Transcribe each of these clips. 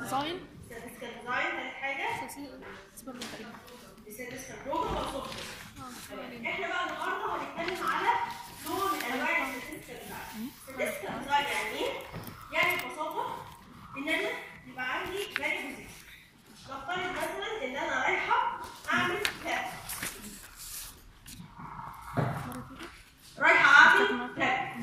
ديزاين statistical design ثالث حاجه سوبر تقريبا statistical program او software اه تمام. احنا بقى النهارده هنتكلم على نوع من انواع الستاتستيكال ديزاين statistical design يعني ايه؟ يعني ببساطه ان انا يبقى عندي فاريبلز نفترض مثلا ان انا رايحه اعمل تاب رايحه اعمل تاب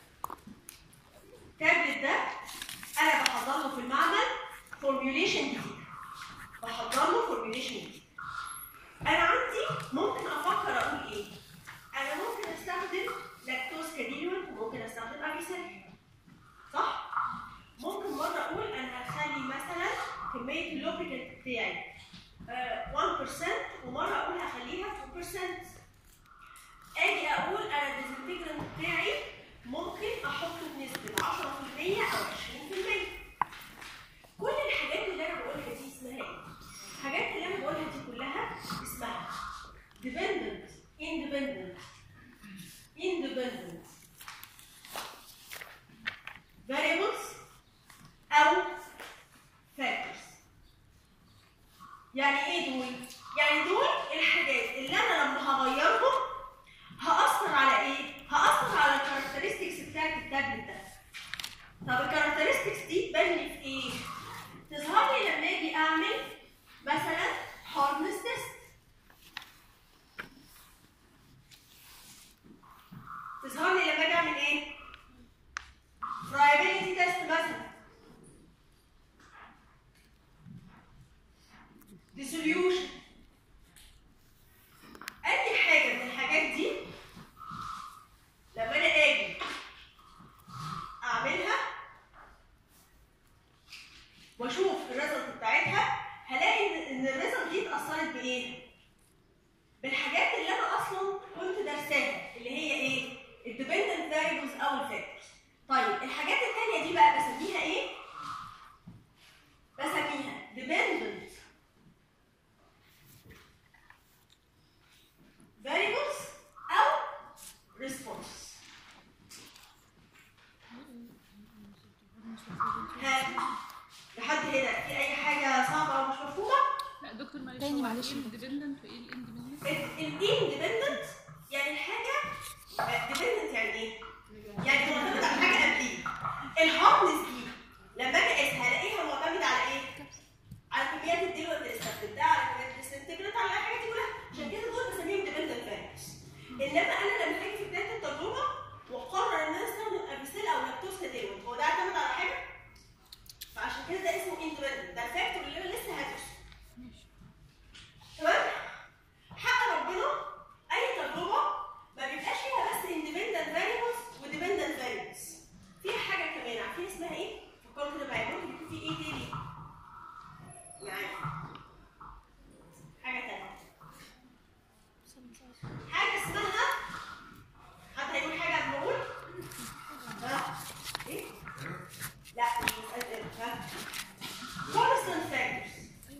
تابلت ده انا بحضر له في المعمل فورميوليشن جديد بحضر له فورميوليشن جديد انا عندي ممكن افكر اقول ايه انا ممكن استخدم لاكتوز كديليوانت وممكن استخدم ابيسل صح ممكن مره اقول انا هخلي مثلا كميه اللوبريكانت بتاعي آه، 1% ومره اقول هخليها 2% اجي اقول انا الديزنتجرانت بتاعي ممكن احطه بنسبه 10% او 20% كل الحاجات اللي انا بقولها دي اسمها ايه؟ الحاجات اللي انا بقولها دي كلها اسمها dependent independent independent variables او factors يعني ايه دول؟ يعني دول الحاجات اللي انا لما هغيرهم هأثر على ايه؟ هأثر على الكاركترستكس بتاعت التابلت ده طب الكاركترستكس دي تبان لي في ايه؟ تظهر لي لما اجي اعمل مثلا هاردنس تيست تظهر لي لما اجي اعمل ايه؟ فرايبيليتي تيست مثلا dissolution اي حاجه من الحاجات دي لما انا اجي اعملها واشوف الريزلت بتاعتها هلاقي ان إن الريزلت دي اتاثرت بايه؟ بالحاجات اللي انا اصلا كنت درساها اللي هي ايه؟ الديبندنت فاريبلز او الفاكتورز. طيب الحاجات التانية دي بقى بسميها ايه؟ بسميها dependent variables او responses. ها لحد هنا في اي حاجة صعبة او مش مفهومة؟ لا دكتور معلش تاني هو معلش. ايه الاندبندنت وايه الاندبندنت؟ الاندبندنت يعني الحاجه ديبندنت يعني ايه؟ يعني معتمد على حاجه قبليه الهارنس دي لما اجي اقيسها الاقيها معتمده على ايه؟ على كميات الدلوقتي اللي استخدمتها على كميات الاستنتجرات على الحاجات دي كلها عشان كده دول بسميهم ديبندنت فاريبلز انما انا لما اجي في بدايه التجربه واقرر ان انا استخدم ابيسيل او لاكتوز كدلوقتي هو ده اعتمد على حاجه؟ فعشان كده ده اسمه اندبندنت ده الفاكتور اللي انا لسه هدرسه تمام؟ حق ربنا اي تجربه ما بيبقاش فيها بس independent variables و dependent variables فيها حاجه كمان عارفين اسمها ايه؟ فكروا كده معايا ممكن يكون في ايه تاني؟ يعني حاجه تانيه حاجه اسمها حد هيقول حاجه قبل ما اقول؟ ها؟ ايه؟ لا مش مسألة ها؟ constant factors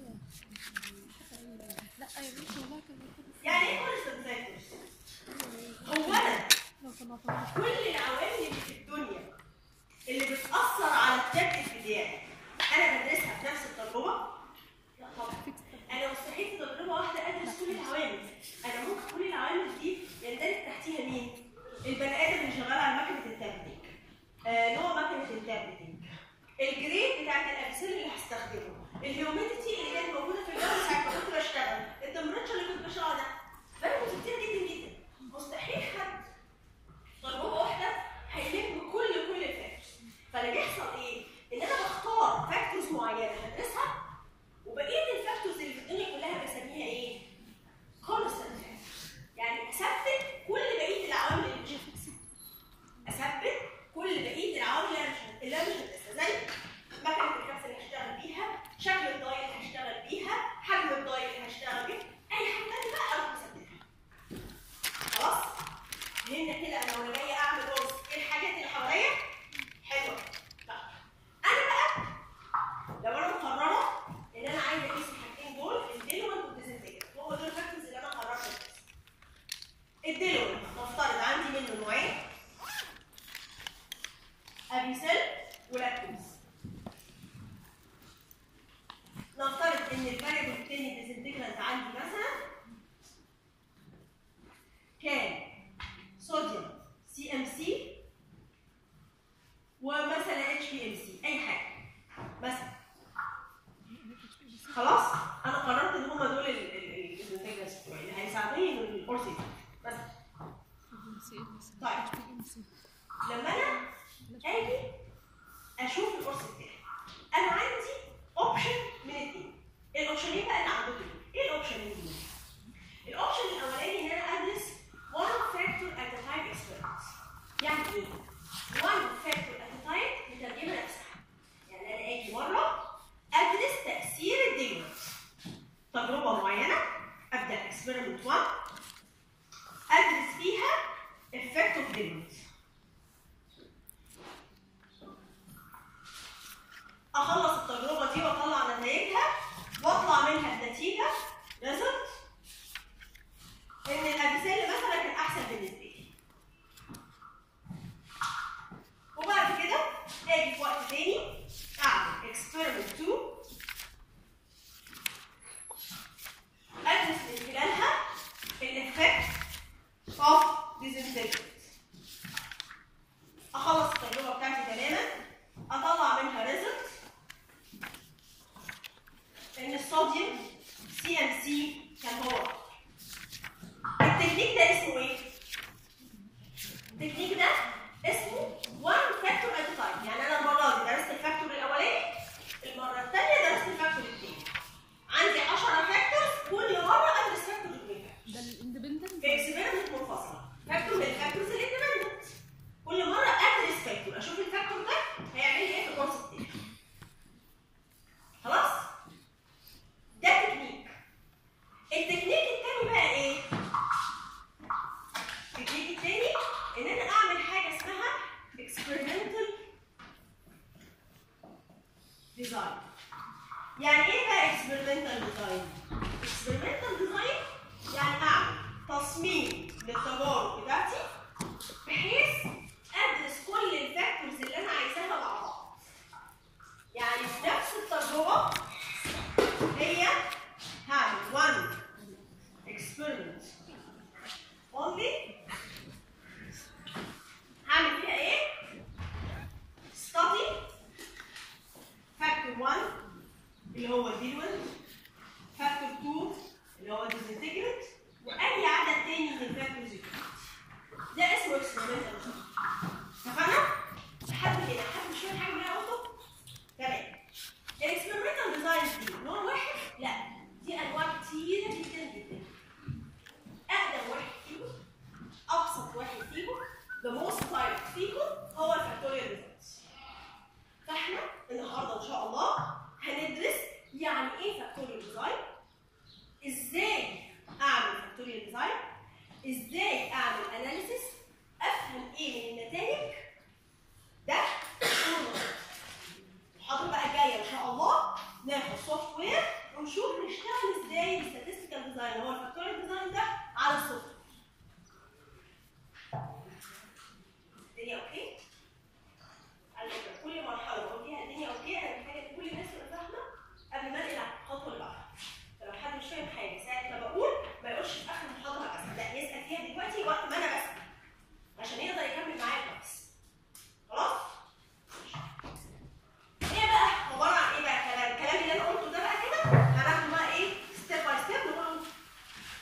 لا يا بنتي والله كان بيكون يعني ايه constant factors؟ هو انا لو كنا طبعا كل العوامل اللي في الدنيا اللي بتأثر على التابلت بتاعي أنا بدرسها في نفس التجربة؟ لا طبعا أنا مستحيل في تجربة واحدة أدرس كل العوامل أنا ممكن كل العوامل دي يندرج تحتيها مين؟ البني آدم اللي شغال على مكنة التابلتنج آه نوع مكنة التابلتنج الجريد بتاعت الأمثلة اللي هستخدمه الهيوميديتي اللي كانت موجودة في الجو ساعة ما كنت بشتغل التمبريتشر اللي كنت بشتغل ده فاريبلز كتير جدا جدا مستحيل حد تجربه واحده هيلم كل كل الفاكتورز فاللي بيحصل ايه؟ ان انا بختار فاكتورز معينه هدرسها وبقيه الفاكتورز اللي في الدنيا كلها بسميها ايه؟ كونستنت يعني اثبت كل بقيه العوامل اللي مش هتحسب اثبت كل بقيه العوامل اللي انا مش اللي انا مش هدرسها زي مكنه الكبسه اللي هشتغل بيها شكل الدايل اللي هشتغل بيها حجم الدايل اللي هشتغل بيه اي حاجه تانيه بقى اروح مثبتها خلاص؟ فهمنا كده انا وانا جايه اعمل رز ايه الحاجات اللي حواليا؟ حلوه طيب انا بقى لو انا مقرره ان الفاريبل التاني ديزنتجرانت عندي مثلا كان صوديوم سي ام سي ومثلا اتش بي ام سي اي حاجه مثلا خلاص انا قررت ان هم دول الديزنتجرانتس بتوعي اللي هيساعدوني ان القرص يتم مثلا طيب لما انا اجي اشوف القرص بتاعي انا عندي اوبشن من اثنين الاوبشنين بقى اللي عندكم ايه الاوبشن دول الاوبشن الاولاني ان انا ادرس one factor at a time experiment يعني ايه one factor at a time مترجمه نفسها يعني انا اجي مره ادرس تاثير الديجمنت تجربه معينه ابدا experiment 1 ادرس فيها effect of pigment اخلص التجربه دي واطلع نتائجها واطلع منها بنتيجه ريزلت ان الابيسيل مثلا كان احسن بالنسبه لي وبعد كده اجي في وقت تاني اعمل experiment 2 ادرس من خلالها الافكت of disinfectant اخلص التجربه بتاعتي تماما اطلع منها ريزلت ان الصوديوم سي ام سي كان هو أكتر. التكنيك ده اسمه ايه؟ التكنيك ده اسمه one factor at a time يعني انا المره دي درست الفاكتور الاولاني المره الثانيه درست الفاكتور الثاني عندي 10 فاكتورز كل مره ادرس فاكتور منها ده الاندبندنت في اكسبيرمنت منفصله فاكتور من الفاكتورز الاندبندنت كل مره ادرس فاكتور اشوف الفاكتور ده هيعمل لي ايه في الكورس بتاعي خلاص ده تكنيك التكنيك التاني بقى ايه التكنيك التاني ان انا اعمل حاجه اسمها experimental design يعني ايه بقى experimental design experimental design يعني اعمل تصميم للتجارب بتاعتي بحيث ادرس كل الفاكتورز اللي انا عايزاها مع بعض يعني في نفس التجربه هي هعمل one experiment only هعمل فيها ايه؟ study factor 1 اللي هو الديلوينت فاكتور 2 اللي هو الديزنتجرنت واي عدد تاني من الفاكتورز ده اسمه اكسبيرمنتال اتفقنا؟ لحد هنا حد مش فاهم حاجه من اللي انا قلته؟ تمام الاكسبيرمنتال ديزاين دي نوع واحد؟ لا دي انواع كتيره جدا جدا اقدم واحد فيهم ابسط واحد فيهم the most direct فيهم هو الفاكتوريال ريزلتس فاحنا النهارده ان شاء الله هندرس يعني ايه فاكتوريال ديزاين ازاي اعمل فاكتوريال ديزاين ازاي اعمل اناليسيس افهم ايه من النتائج ده كله نقط. المحاضره بقى الجايه ان شاء الله ناخد سوفت وير ونشوف نشتغل ازاي بالستاتستيكال ديزاين هو الفاكتوريال ديزاين ده على السوفت وير الدنيا اوكي؟ على فكره كل مرحله بقول فيها الدنيا اوكي انا محتاجه كل الناس تبقى فاهمه قبل ما انقل على الخطوه اللي بعدها فلو حد مش فاهم حاجه ساعه ما بقول ما يقولش في اخر المحاضره بس لا يسال فيها دلوقتي وقت ما انا بسال عشان يقدر يكمل معايا كويس خلاص؟ هي بقى عباره عن ايه بقى الكلام الكلام اللي انا قلته ده بقى كده هناخده بقى ايه ستيب باي ستيب نقول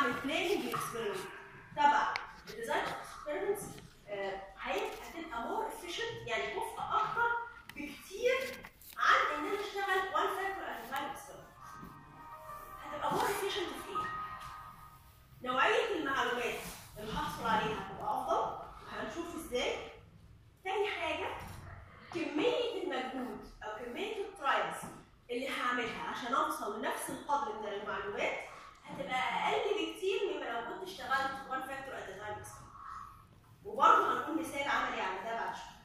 اعمل بلاننج اكسبيرمنت تبع الديزاين اكسبيرمنتس هتبقى مور efficient يعني كفء اكتر بكتير عن ان انا اشتغل one factor at a time experiment هتبقى مور efficient في ايه؟ نوعية المعلومات اللي هحصل عليها هتبقى أفضل هنشوف ازاي تاني حاجة كمية المجهود أو كمية الترايلز اللي هعملها عشان أوصل لنفس القدر من المعلومات هتبقى أقل بكتير مما لو كنت اشتغلت one factor at a time experiment وبرضه هنقول مثال عملي على ده بعد شوية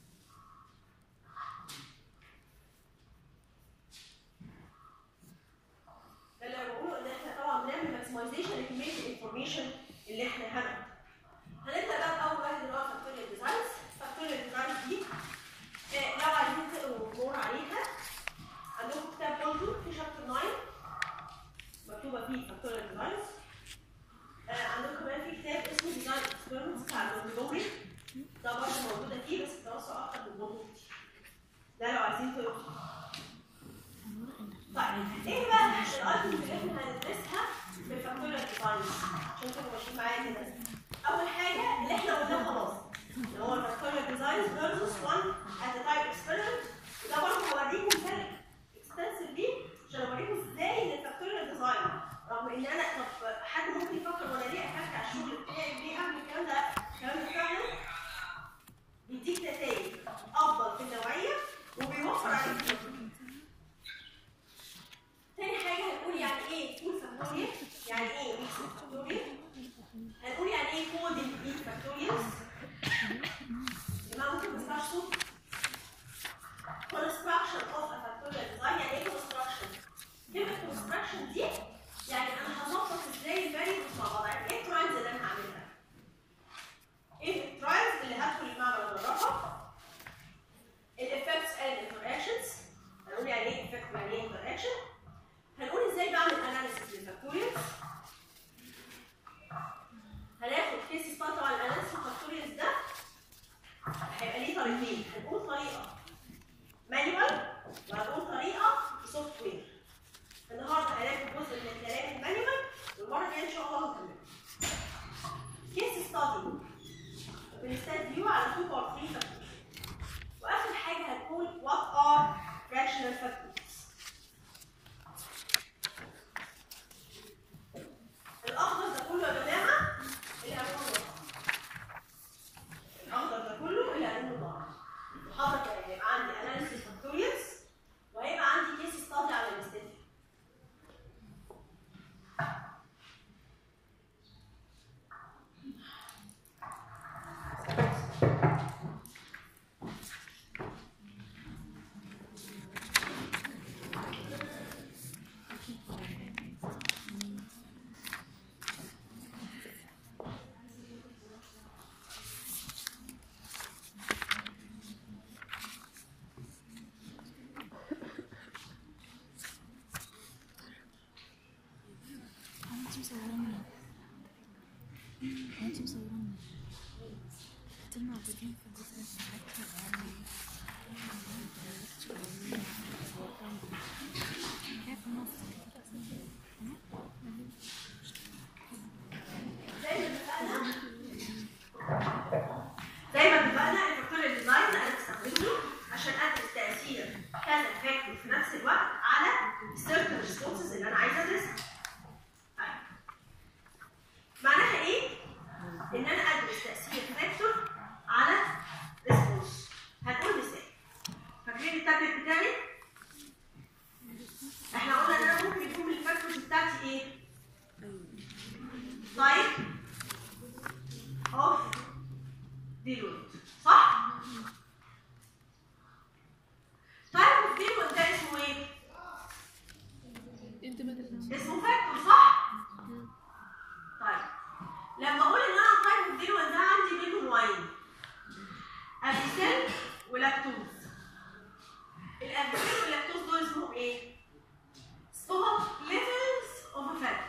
ده اللي أنا بقوله ان احنا طبعا بنعمل ماكسمايزيشن لكميه الانفورميشن اللي احنا هناخدها. هنبدا بقى باول واحد اللي هو فاكتوريال ديزاينز، فاكتوريال ديزاينز دي آه، لو عايزين تقروا مور عليها عندكم كتاب برضه في شابتر 9 مكتوبه فيه فاكتوريال ديزاينز. عندكم كمان في كتاب اسمه ديزاين اكسبيرمنتس بتاع المونتجومري ده برضه موجوده فيه بس التوسع اكتر من الموضوع ده لو عايزين تقروا طيب ايه بقى الايتمز اللي احنا هندرسها في الفاكتوريال ديزاينز عشان تبقوا ماشيين معايا كده اول حاجه اللي احنا قلناه خلاص اللي هو الفاكتوريال ديزاينز فيرسس 1 ات تايب اكسبيرمنت وده برضه هوريكم مثال اكستنسيف ليه عشان اوريكم ازاي ان الفاكتوريال ديزاين رغم ان انا طب حد ممكن يفكر وانا ليه افكر على الشغل بتاعي ليه اعمل الكلام ده الكلام ده فعلا بيديك نتائج افضل في النوعيه وبيوفر عليك مجهود تاني حاجة هنقول يعني ايه فول فاكتوريال يعني ايه ميكس فاكتوريال هنقول يعني ايه كودنج بين فاكتوريالز جماعة ممكن ما تسمعش صوت construction of a factorial design يعني ايه construction كلمة construction دي يعني انا هظبط ازاي الفاريبلز مع بعض يعني ايه الترايلز اللي انا هعملها ايه الترايلز اللي هدخل المعمل اجربها الافكتس اند انتراكشنز هنقول يعني ايه افكت يعني ايه انتراكشن هنقول ازاي بعمل اناليسيس للفاكتوريالز هناخد كيس ستارت طبعا الاناليسيس الفاكتوريالز ده هيبقى ليه طريقتين هنقول طريقه مانيوال وهنقول طريقه سوفت وير النهارده هناخد جزء من الكلام المانيوال والمره الجايه ان شاء الله هنكمل كيس ستادي بنستاد فيو على 2 باور 3 فاكتورز واخر حاجه هنقول وات ار fractional factors الاخضر ده كله يا جماعه اللي هنقوله الاخضر ده كله اللي هنقوله ظهر المحاضره كده هيبقى عندي اناليسيس فاكتوريالز وهيبقى عندي كيس ستادي على الاستاتيك انت مصورني انت مصورني انتوا موجودين في الجزء كيف مصر زي ما اتفقنا زي ما اتفقنا الفاكتوريال ديزاين انا بستخدمه عشان ادرس تاثير كذا فاكتور في نفس الوقت على السيركل ريسبونسز اللي انا عايزه ادرسها. طيب. معناها ايه؟ ان انا ادرس تاثير فاكتور على ريسبونس. هنقول مثال. فاكرين التابلت بتاعي؟ احنا قلنا ان انا ممكن يكون الفاكتورز بتاعتي ايه؟ طيب اوف ديلويت صح؟ طيب اوف ديلويت ده اسمه ايه؟ انت بدل اسمه فاكتور صح؟ طيب لما اقول ان انا طيب اوف ديلويت ده عندي منه نوعين ابيسين ولاكتوز الابيسين واللاكتوز دول اسمهم ايه؟ اسمهم ليفلز اوف فاكتور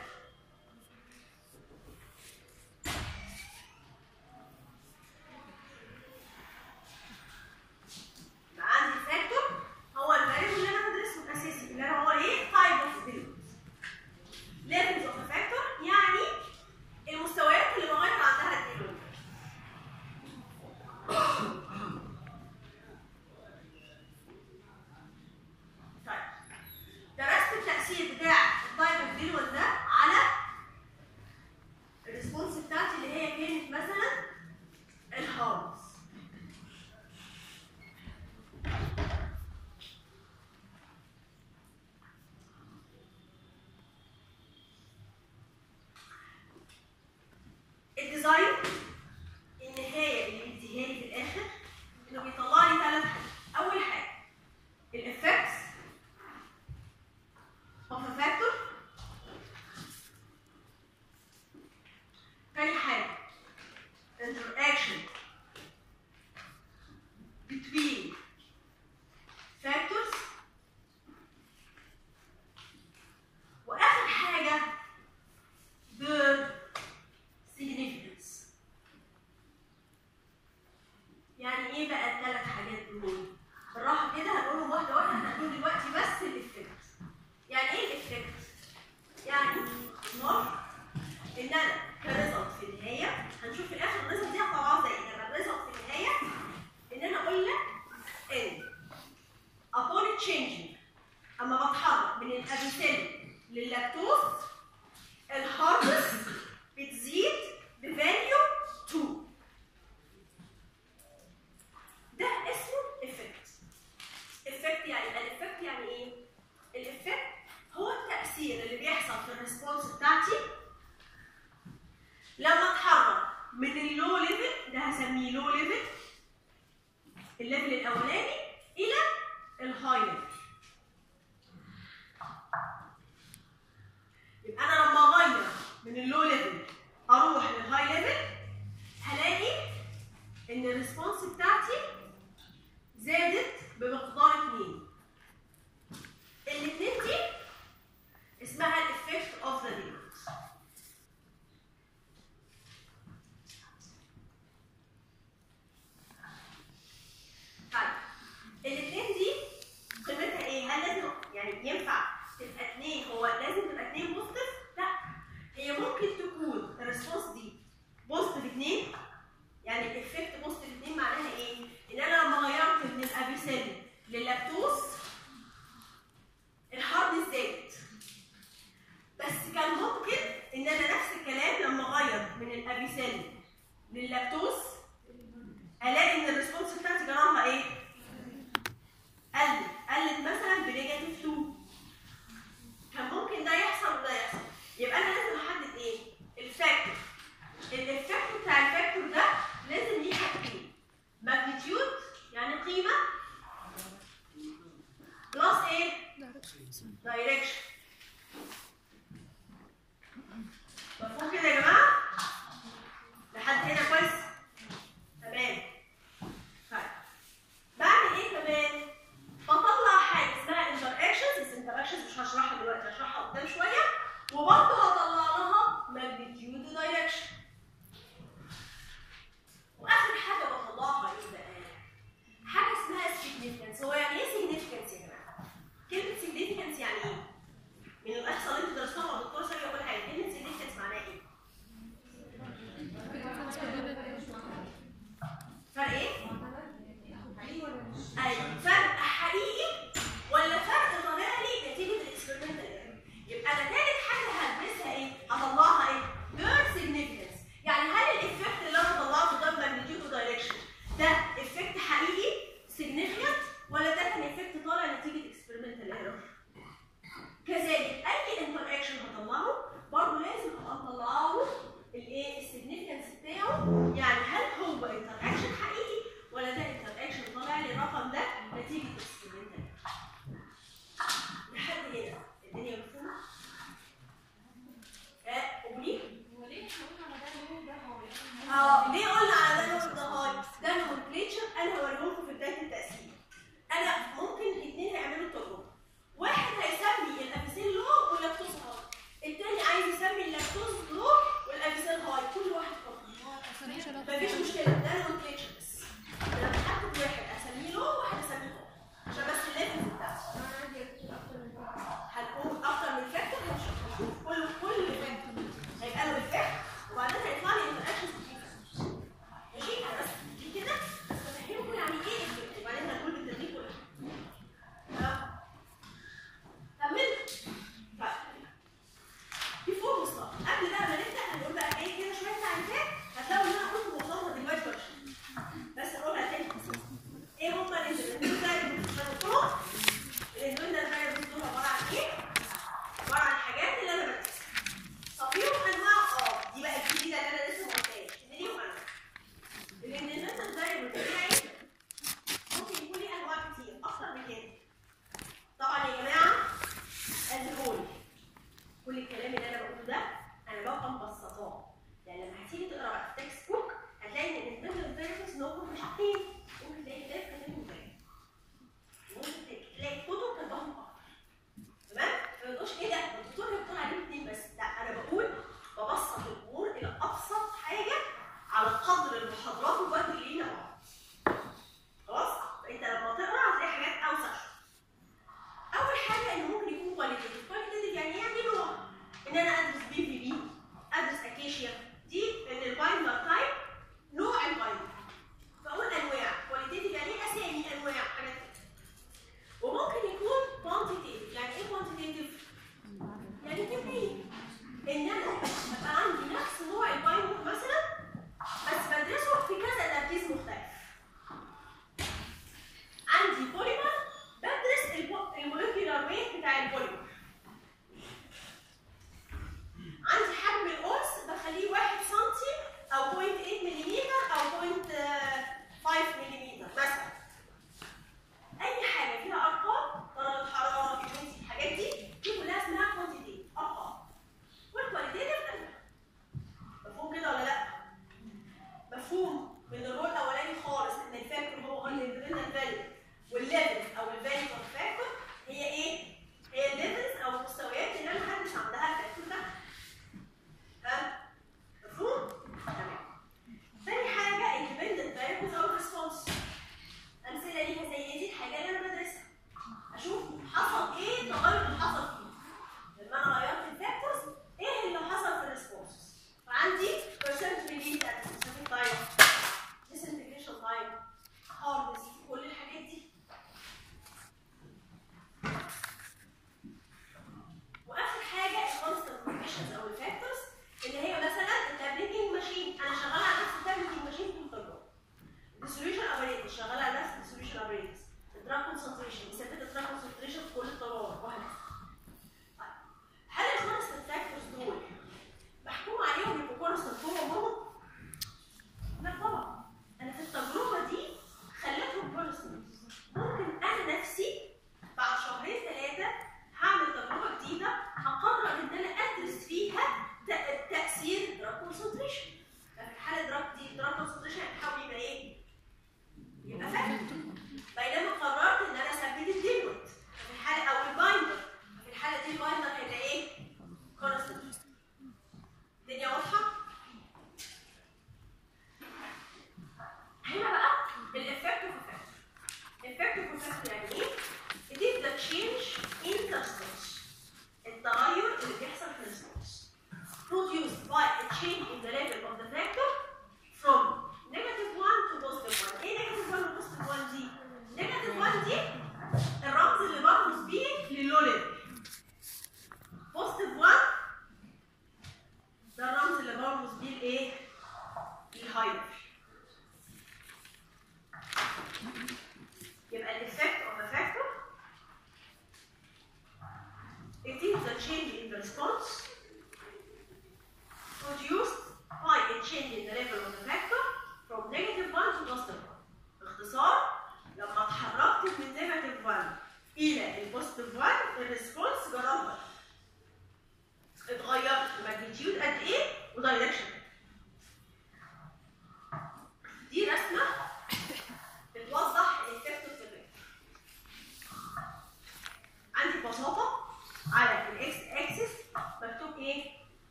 ديزاين النهايه اللي بيديها لي في الاخر انه بيطلع لي ثلاث حاجات اول حاجه الافكتس of a factor تاني حاجه interaction between factors واخر حاجه their significance يعني ايه بقى الثلاث حاجات دول بالراحه كده هنقولهم واحده واحده هنقول دلوقتي بس الافكت يعني ايه الافكت يعني نار ان انا كريزلت في النهايه هنشوف في الاخر الريزلت دي هتطلع ازاي انما الريزلت في النهايه ان انا اقول لك ان upon changing اما بتحرك من الابيسيل لللاكتوز الهاردنس بتزيد بفاليو 2 ده اسمه افكت افكت يعني الافكت يعني ايه الافكت هو التاثير اللي بيحصل في الريسبونس بتاعتي لما اتحرك من اللو ليفل ده هسميه لو ليفل الليفل الاولاني الى الهاي ليفل يبقى انا لما اغير من اللو ليفل اروح للهاي ليفل هلاقي ان الريسبونس بتاعتي زادت بمقدار 2 الاثنين دي اسمها الافكت اوف ذا ليميت طيب الاثنين دي قيمتها ايه؟ هل لازم يعني ينفع تبقى اثنين هو لازم تبقى اثنين بوزيتيف؟ لا هي ممكن تكون الريسبونس دي بوزيتيف اثنين يعني الافكت بوزيتيف اثنين معناها ايه؟ ان انا لما غيرت من الابيسيل للاكتوز الهارد زاد بس كان ممكن ان انا نفس الكلام لما اغير من الابيسيل للاكتوز الاقي ان الريسبونس بتاعتي جرامها ايه؟ قلت قلت مثلا بنيجاتيف 2 كان ممكن ده يحصل وده يحصل يبقى انا لازم احدد ايه؟ الفاكتور الافكت بتاع الفاكتور ده لازم ليه حاجتين ماجنتيود يعني قيمه بلس ايه؟ دايركشن مفهوم كده يا جماعه؟ لحد هنا كويس؟ تمام طيب بعمل ايه كمان؟ بطلع حاجه اسمها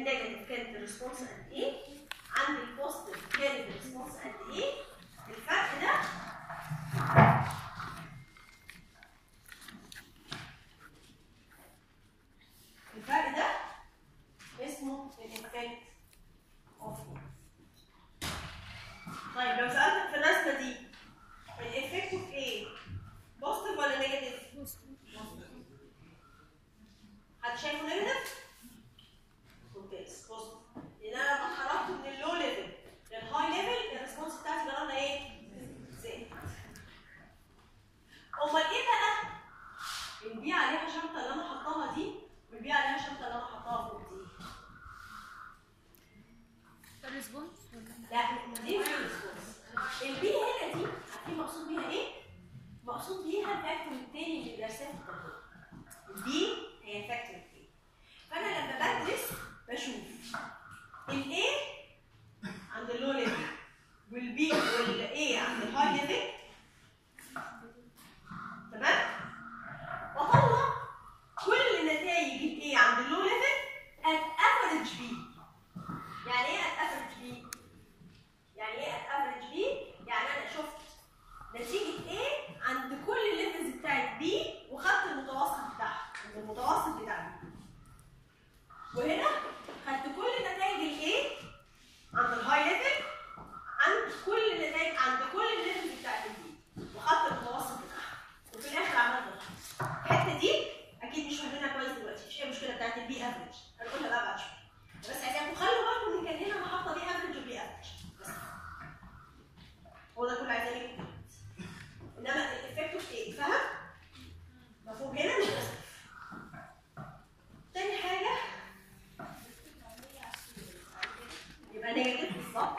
النيجاتيف كانت الريسبونس قد ايه عند البوزيتيف كانت الريسبونس قد ايه الفرق ده الفرق ده اسمه الافكت اوف طيب لو سألتك في الرسمة دي الافكت اوف ايه؟ بوزيتيف ولا نيجاتيف؟ حد شايفه نيجاتيف؟ ممتاز بص لان انا لما خرجت من اللو ليفل للهاي ليفل الريسبونس بتاعتي جرالنا ايه؟ زاد امال ايه بقى؟ البي عليها شرطه اللي انا حطاها دي والبي عليها شرطه اللي انا حطاها فوق دي الريسبونس ولا لا دي مش الريسبونس البي هنا دي عارفين مقصود بيها ايه؟ مقصود بيها الفاكتور التاني اللي درسناه في التطبيق البي هي الفاكتور التاني فانا لما بدرس بشوف الاي عند اللو ليفل والبي والاي عند الهاي ليفل تمام؟ واطلع كل نتائج الاي عند اللو ليفل at average بي يعني ايه at average بي؟ يعني ايه at average بي؟ يعني انا شفت نتيجة ايه عند كل الليفلز بتاعت بي وخدت المتوسط بتاعها عند المتوسط بتاع بي وهنا خدت كل نتائج الايه عند الهاي ليفل عند كل نتائج عند كل الليفلز بتاعت البي وخدت المتوسط بتاعها وفي الاخر عملت ملخص الحته دي اكيد مش فاهمينها كويس دلوقتي مش هي المشكله بتاعت البي افريج هنقولها بقى بعد شويه بس عايزاكم خلوا بالكم ان كان هنا انا حاطه بي افريج وبي افريج بس هو ده كله عايزاه يكون انما الافكت ايه فاهم؟ مفهوم هنا مش بس تاني حاجه يبقى نيجاتيف بالظبط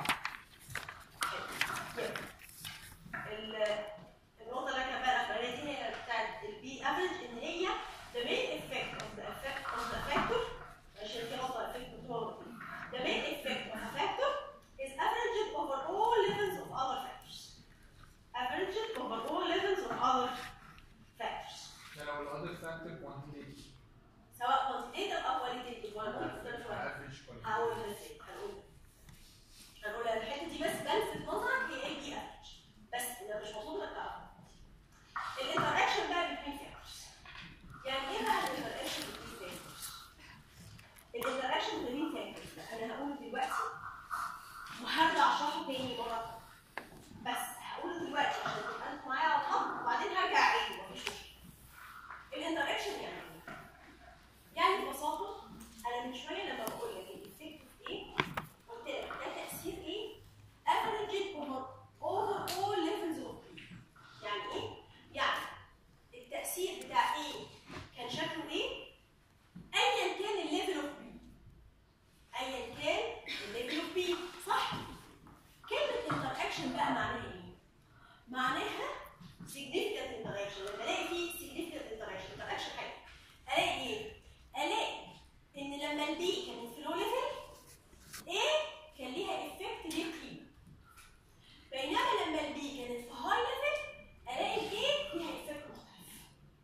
يبقى ال- النقطه اللي انا بقى الاخرانيه دي هي بتاعت البي افريج ان هي the main effect of the effect of the factor عشان كده غلطه effect هو the main effect of a factor is averaged over all levels of other factors averaged over all levels of other factors يعني لو الاذر فاكتور كوانتيتي سواء quantitative او qualitative ولا quantitative ولا افريج هقول ازاي هنقول هنقول الحته دي بس بلفت نظرك هي ايه دي افريج بس انا مش مطلوب انك تعرفها الانتراكشن بقى بين فاكتورز يعني ايه بقى الانتراكشن بين فاكتورز الانتراكشن بين فاكتورز انا هقول دلوقتي وهرجع اشرحه تاني مره بس هقوله دلوقتي عشان تبقى انتوا معايا على الخط وبعدين هرجع اعيده مفيش مشكله الانتراكشن يعني ايه؟ يعني ببساطه انا من شويه لما بقول لك الافكت ايه قلت لك ده تاثير ايه averaged over over all levels of B يعني ايه يعني التاثير بتاع ايه كان شكله ايه ايا كان الليفل اوف بي ايا كان الليفل اوف بي صح كلمه interaction بقى معناها ايه معناها significant interaction لما الاقي فيه significant interaction interaction حاجه الاقي ايه الاقي ان لما البي كانت في لو ليفل ايه كان ليها افكت للقيمه بينما لما البي كانت في هاي ليفل الاقي الايه ليها افكت مختلف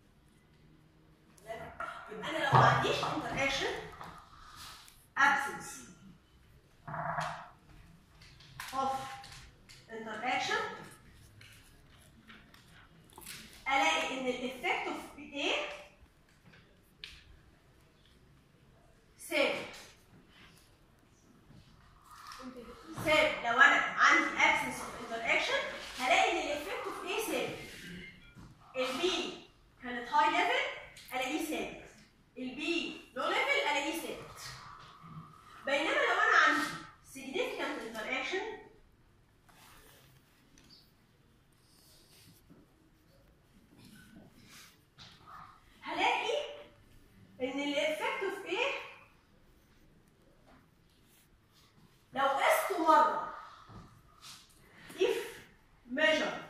تمام؟ يبقى انا لو ما عنديش interaction absence of interaction الاقي ان الافكت اوف ايه ثابت ثابت لو انا عندي absence of interaction هلاقي ان الافكت اوف ايه ثابت البي كانت هاي ليفل الاقيه ثابت البي لو ليفل الاقيه ثابت بينما لو انا عندي significant interaction هلاقي ان الافكت اوف ايه لو قسته مره if measured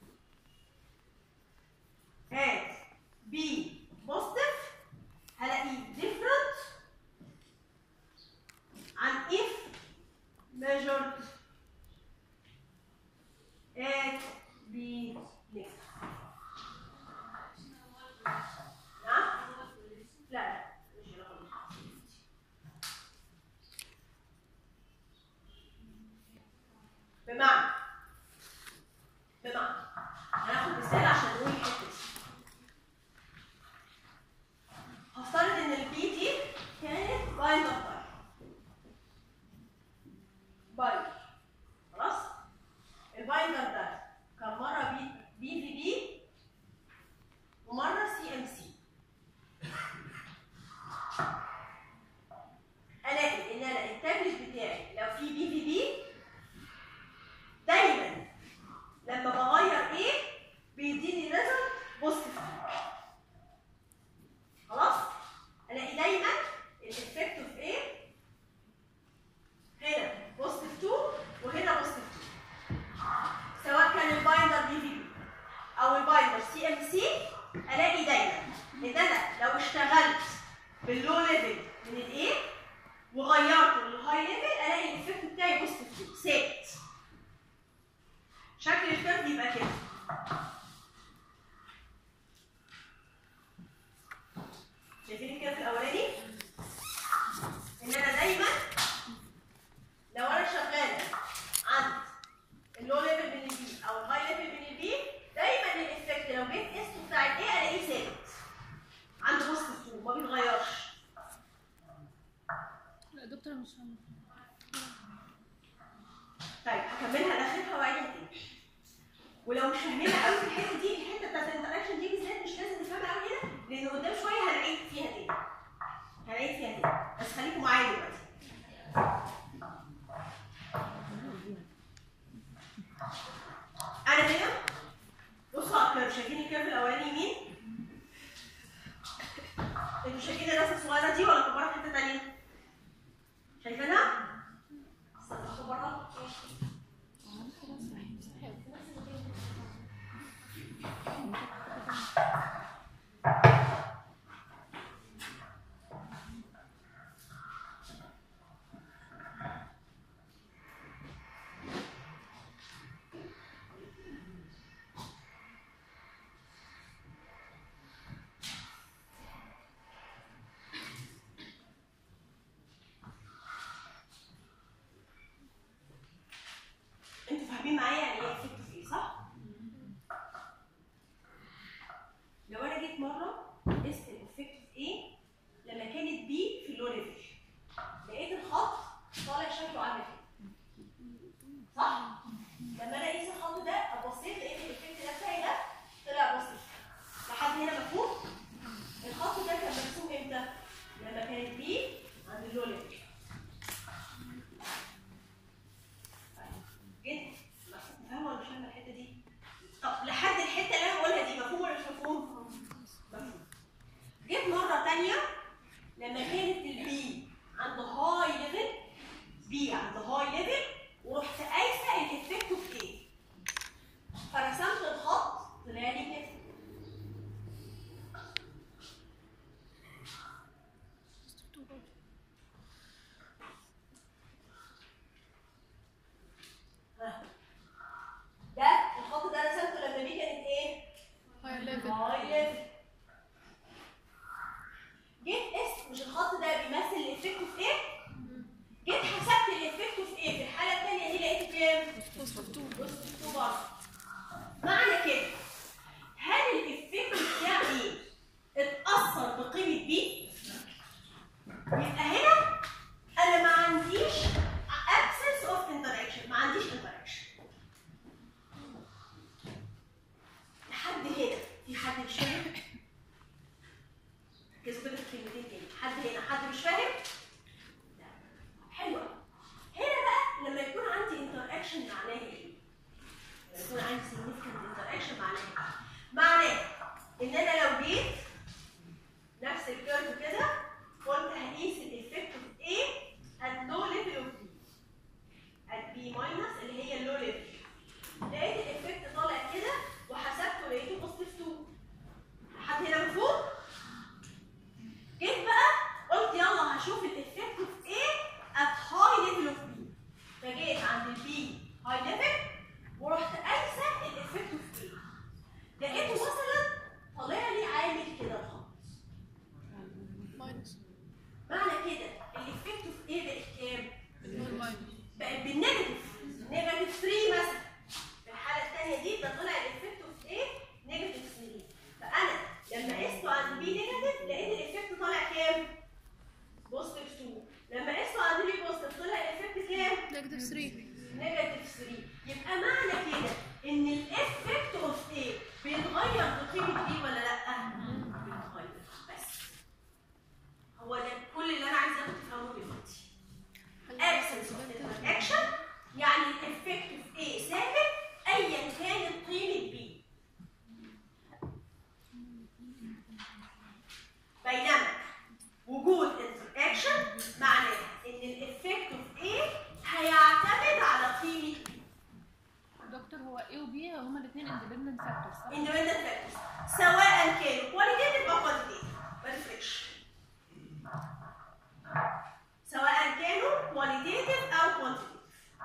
at b positive هلاقيه different عن if measured at b negative نعم؟ لا لا مش رقم دكتورة مش فاهمة طيب هكملها لاخرها واعيدها تاني ولو مش فاهمينها قوي في الحته دي الحته بتاعت الانتراكشن دي بالذات مش لازم نفهمها قوي هنا لان قدام شويه هنعيد فيها تاني هنعيد فيها تاني بس خليكم معايا دلوقتي انا هنا بصوا على الكيرف شايفين الكيرف الاولاني يمين انتوا شايفين الرسمه الصغيره دي ولا كبرها في حته تانيه شايفينها؟ استنى اكبرها انتوا فاهمين معايا يعني ايه افكتيف ايه صح؟ لو انا جيت مره قست الافكتيف ايه لما كانت بي في اللو ليفل لقيت الخط طالع شكله عامل كده صح؟ لما انا اقيس الخط ده ابصيت لقيت الافكت ده بتاعي ده طلع بسيط لحد هنا مفهوم؟ الخط ده كان مرسوم امتى؟ لما كانت بي عند اللو ليفل جدا فاهمه ولا مش فاهمه الحته دي؟ طب لحد الحته اللي انا بقولها دي مفهوم ولا مش مفهوم؟ مفهوم. جيت مره تانية لما كانت البي عند هاي ليفل بي عند هاي ليفل ورحت قايسه الافكت في ايه؟ فرسمت الخط طلع لي كده ها. ده الخط ده رسمته لما بي كانت ايه؟ هاي ليفل هاي ليفل جيت قست مش الخط ده بيمثل الافكت في ايه؟ جيت حسبت الافكت في ايه؟ في الحاله الثانيه دي لقيت كام؟ بص تو برضه معنى كده هل الافكت بتاعي اتاثر بقيمه بي؟ يبقى هنا انا ما عنديش absence of interaction ما عنديش interaction لحد هنا في حد مش فاهم؟ ركزوا كده في الكلمتين تاني حد هنا حد مش فاهم؟ لا حلوة هنا بقى لما يكون عندي interaction معناها ايه؟ لما يكون عندي significant interaction معناها ايه؟ معناه ان انا لو جيت نفس الكيرف كده قلت هقيس الافكت في ايه at low level of B at B minus اللي هي اللو ليفل لقيت الافكت طالع كده وحسبته لقيته بوزيتيف 2 لحد هنا مفهوم؟ جيت بقى قلت يلا هشوف الافكت في ايه at high level of B فجيت عند البي هاي ليفل ورحت قايسه الافكت في ايه لقيته مثلا طالع لي عامل كده الخط ماينس معنى كده الافكت في ايه بقت كام؟ نقول ماينس بقت بالنيجاتيف نيجاتيف 3 مثلا في الحاله الثانيه دي ده طلع الافكت في ايه؟ نيجاتيف 3 فانا لما قسته عند بي نيجاتيف لقيت الافكت طالع كام؟ بوزيتيف 2 لما قسته عند بي بوزيتيف طلع الافكت كام؟ نيجاتيف 3 نيجاتيف 3 يبقى معنى كده ان الافكت اوف ايه بيتغير بقيمه بي ولا لا؟ بيتغير بس هو ده كل اللي انا عايزاه تفهموه دلوقتي absence of interaction يعني الافكت في ايه ثابت ايا كانت قيمه بي بينما وجود interaction معناه ان الافكت في ايه هيعتمد على قيمه بي دكتور هو ايه وبي هما الاثنين اندبندنت فاكتورز صح؟ independent factors سواء كانوا qualitative او quantitative ما تفرقش سواء كانوا qualitative او quantitative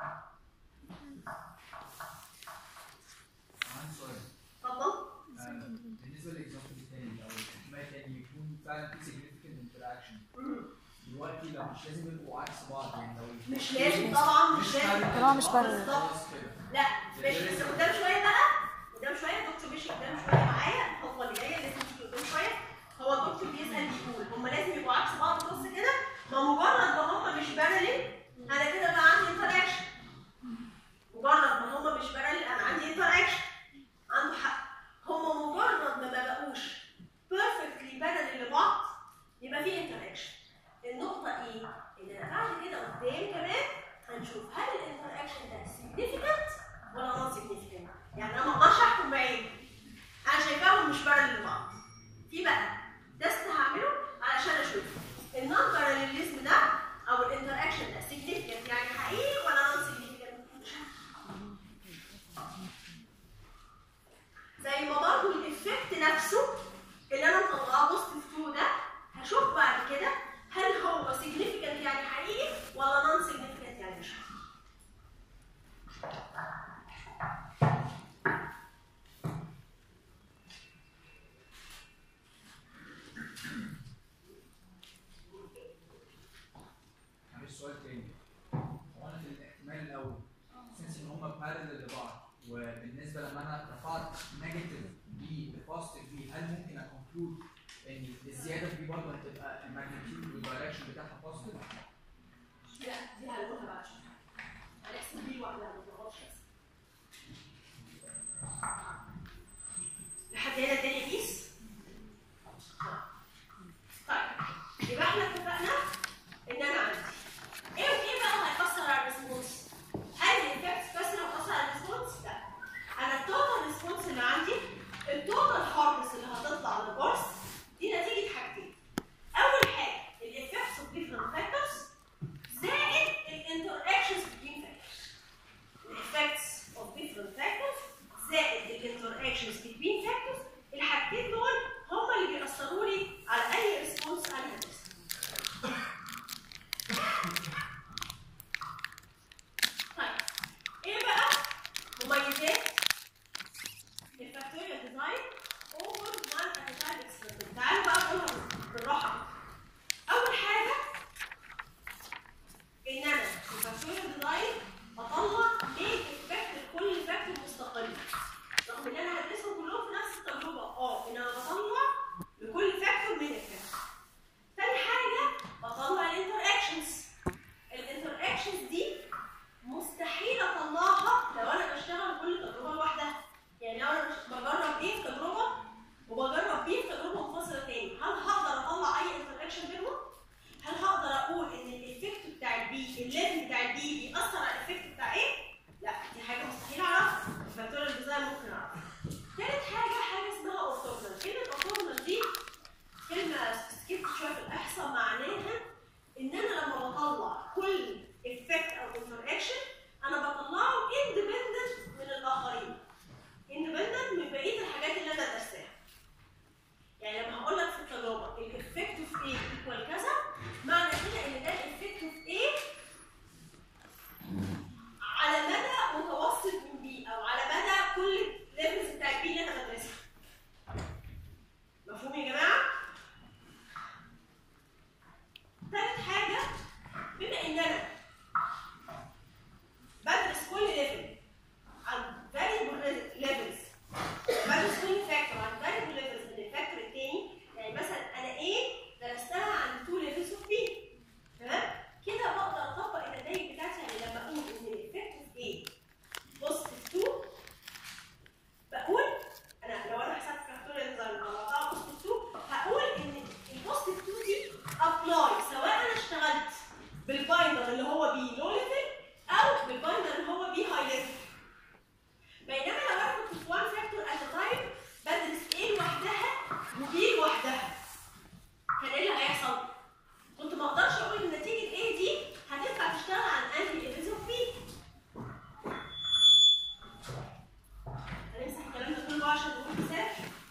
عندي سؤال اتفضل آه، بالنسبه للاكزامبل الثاني لو احتمال تاني يكون فعلا في significant interaction دلوقتي لو مش لازم يبقوا عكس بعض يعني لو مش لازم طبعا مش لازم طبعا مش بره. بالظبط. خلاص كده لا ماشي بس قدام شويه بقى قدام شويه الدكتور مشي قدام شويه معايا الخطوه اللي جايه لازم تيجي قدام شويه هو الدكتور بيسال بيقول هم لازم يبقوا عكس بعض بص كده ما مجرد ما هم مش بارل هنشوف هل الانتراكشن ده significant ولا non significant يعني انا ما اقدرش احكم بعيني انا شايفاهم مش بارل لبعض في بقى تيست هعمله علشان اشوف النون باراليزم ده او الانتراكشن ده significant يعني حقيقي ولا non significant مش زي ما برضه الايفكت نفسه اللي انا مطلعاه بوزيتيف 2 ده هشوف بعد كده هل هو significant يعني حقيقي ولا non significant يعني مش حقيقي معلش سؤال تاني هو انا في الاحتمال الاول سنس ان هم بارلل لبعض وبالنسبه لما انا رفعت نيجاتيف بي بوزيتيف بي هل ممكن اكونكلود ان الزياده في بي برضه هتبقى الماجنتيود والدايركشن بتاعها بوزيتيف؟ لا دي هنقولها بعد شويه هنحسب دي واحده ما تغلطش بس لحد هنا الدنيا بيس طيب يبقى احنا اتفقنا ان انا عندي ايه وايه بقى هيأثر على الريسبونس؟ هل الافكت بس اللي هتأثر على الريسبونس؟ لا انا التوتال ريسبونس اللي عندي التوتال هارنس اللي هتطلع للكورس دي نتيجه حاجتين اول حاجه الافكتس اوف ديفرنت فاكتورز زائد الانتراكشنز between factors. الeffects of different factors زائد الانتراكشنز between factors الحاجتين دول هم اللي بيأثروا لي على اي ريسبونس انا هدرسها. طيب ايه بقى مميزات الفاكتوريال ديزاين اوفر وان اتاك اكسبيرمنت تعالوا بقى نقولها بالراحه اول حاجه ان انا في الفاكتوريال ديزاين اطلع ايه افكت لكل فاكتور مستقل رغم ان انا هدرسهم كلهم في نفس التجربه اه ان انا بطلع لكل فاكتور من افكت تاني حاجه بطلع الانتراكشنز الانتراكشنز دي مستحيل اطلعها لو انا بشتغل كل تجربه لوحدها يعني لو انا مش بجرب ايه في تجربه وبجرب بيه في تجربه منفصله تاني هل هقدر اطلع اي انتراكشن بينهم؟ هل هقدر اقول ان الايفكت بتاع البي الليفل بتاع البي بيأثر على الايفكت بتاع ايه؟ لا دي حاجه مستحيل اعرفها الفاكتوريال ديزاين ممكن اعرفها تالت حاجه حاجه اسمها اورثوجونال كلمه اورثوجونال دي كلمه سكيت شويه في الاحصاء معناها ان انا لما بطلع كل افكت او انتراكشن انا بطلعه اندبندنت من الاخرين اندبندنت من بقيه الحاجات اللي انا درساها يعني لما هقول لك في التجربه الافكت اوف ايه ايكوال كذا معنى كده ان ده الافكت اوف ايه على مدى متوسط من بي او على مدى كل الليفلز بتاع البي اللي انا بدرسها مفهوم يا جماعه؟ تالت حاجه بما ان انا بدرس كل ليفل عن variable levels بدرس كل فاكتور عن variable levels من الفاكتور التاني يعني مثلا انا ايه درستها عن two levels of B تمام كده بقدر اطبق النتائج بتاعتي يعني لما اقول ان الايفكت اوف A positive 2 بقول انا لو انا حسبت فاكتوريال ديزاين طلعتها positive 2 هقول ان البوزيتيف 2 دي ابلاي سواء انا اشتغلت بالبايندر اللي هو بي لو ليفل او بالبايندر اللي هو بي هاي ليفل بينما لو انا كنت في وان فاكتور ات تايم بدرس ايه لوحدها وبي لوحدها كان ايه اللي هيحصل؟ كنت ما اقدرش اقول ان نتيجه ايه دي هتنفع تشتغل عن انهي ليفلز اوف بي هنمسح الكلام ده كله عشان نقول مثال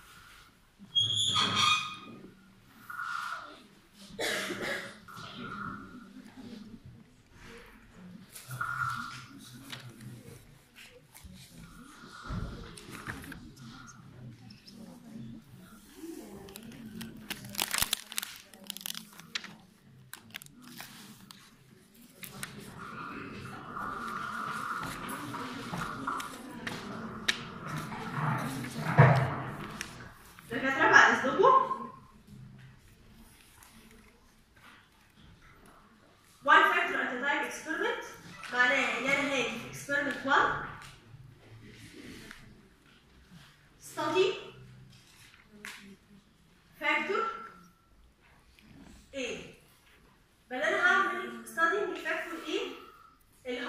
دكاترة بعد اذنكم one factor at a time experiment معناها ان انا هاجي في experiment 1 study factor A بل انا هعمل study من factor A اللي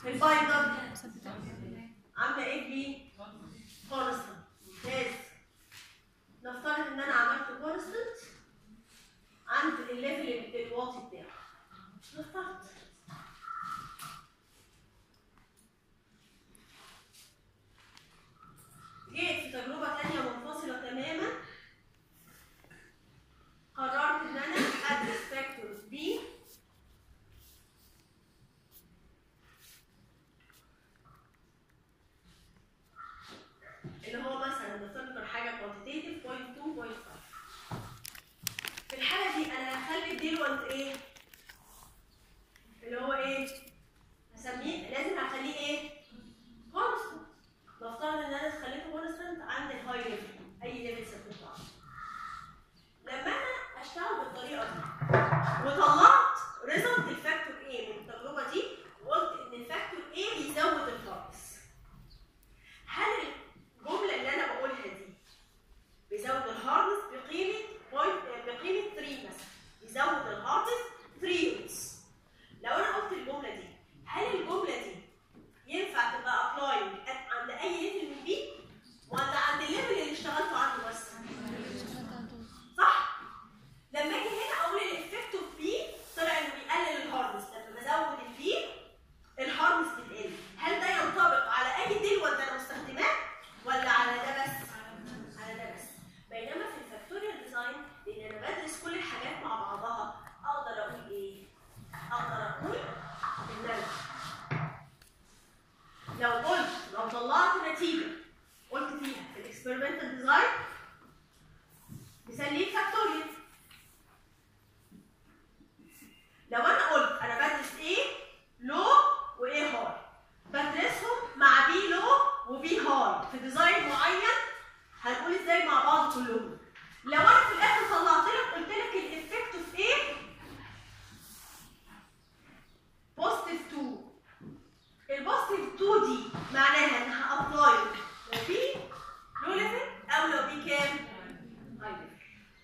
البايندر عامله ايه بي كونستنت ممتاز نفترض ان انا عملت كونستنت عند الليفل الواطي بتاعه نفترض جيت في تجربه ثانيه منفصله تماما قررت ان انا ادرس فاكتورز بي اللي هو مثلا نفتكر حاجه كوانتيتيف 0.2 0.5 في الحاله دي انا هخلي الديلوانت ايه؟ اللي هو ايه؟ هسميه لازم هخليه ايه؟ كونستنت نفترض ان انا خليته كونستنت عند الهاي ليفل اي ليفل سبتوع لما انا اشتغل بالطريقه دي وطلعت ريزلت الفاكتور ايه من التجربه دي وقلت ان الفاكتور ايه بيزود الفرص هل الجمله اللي انا بقولها دي بيزود الهاردنس بقيمه point- بقيمه 3 مثلا يزود الهاردنس 3 يونتس لو انا قلت الجمله دي هل الجمله دي ينفع تبقى ابلاينج عند اي ليفل من بي ولا عند الليفل اللي اشتغلته عنده بس صح لما اجي هنا اقول الافكت اوف بي طلع انه بيقلل الهاردنس لما بزود البي الهاردنس بتقل هل ده ينطبق على اي ديلوانت انا مستخدماه ولا على ده بس على ده بس بينما في الفاكتوريال ديزاين لان انا بدرس كل الحاجات مع بعضها اقدر اقول ايه اقدر اقول ان انا لو قلت لو طلعت نتيجه قلت فيها في الاكسبيرمنتال ديزاين بسميه فاكتوريال لو انا قلت انا بدرس ايه لو وايه هاي بدرسهم مع بي لو وبي هاي في ديزاين معين هنقول ازاي مع بعض كلهم لو انا في الاخر طلعت لك قلت لك الافكت في ايه بوزيتيف 2 البوزيتيف 2 دي معناها ان هابلاي لو بي لو ليفل او لو بي كام هاي ليفل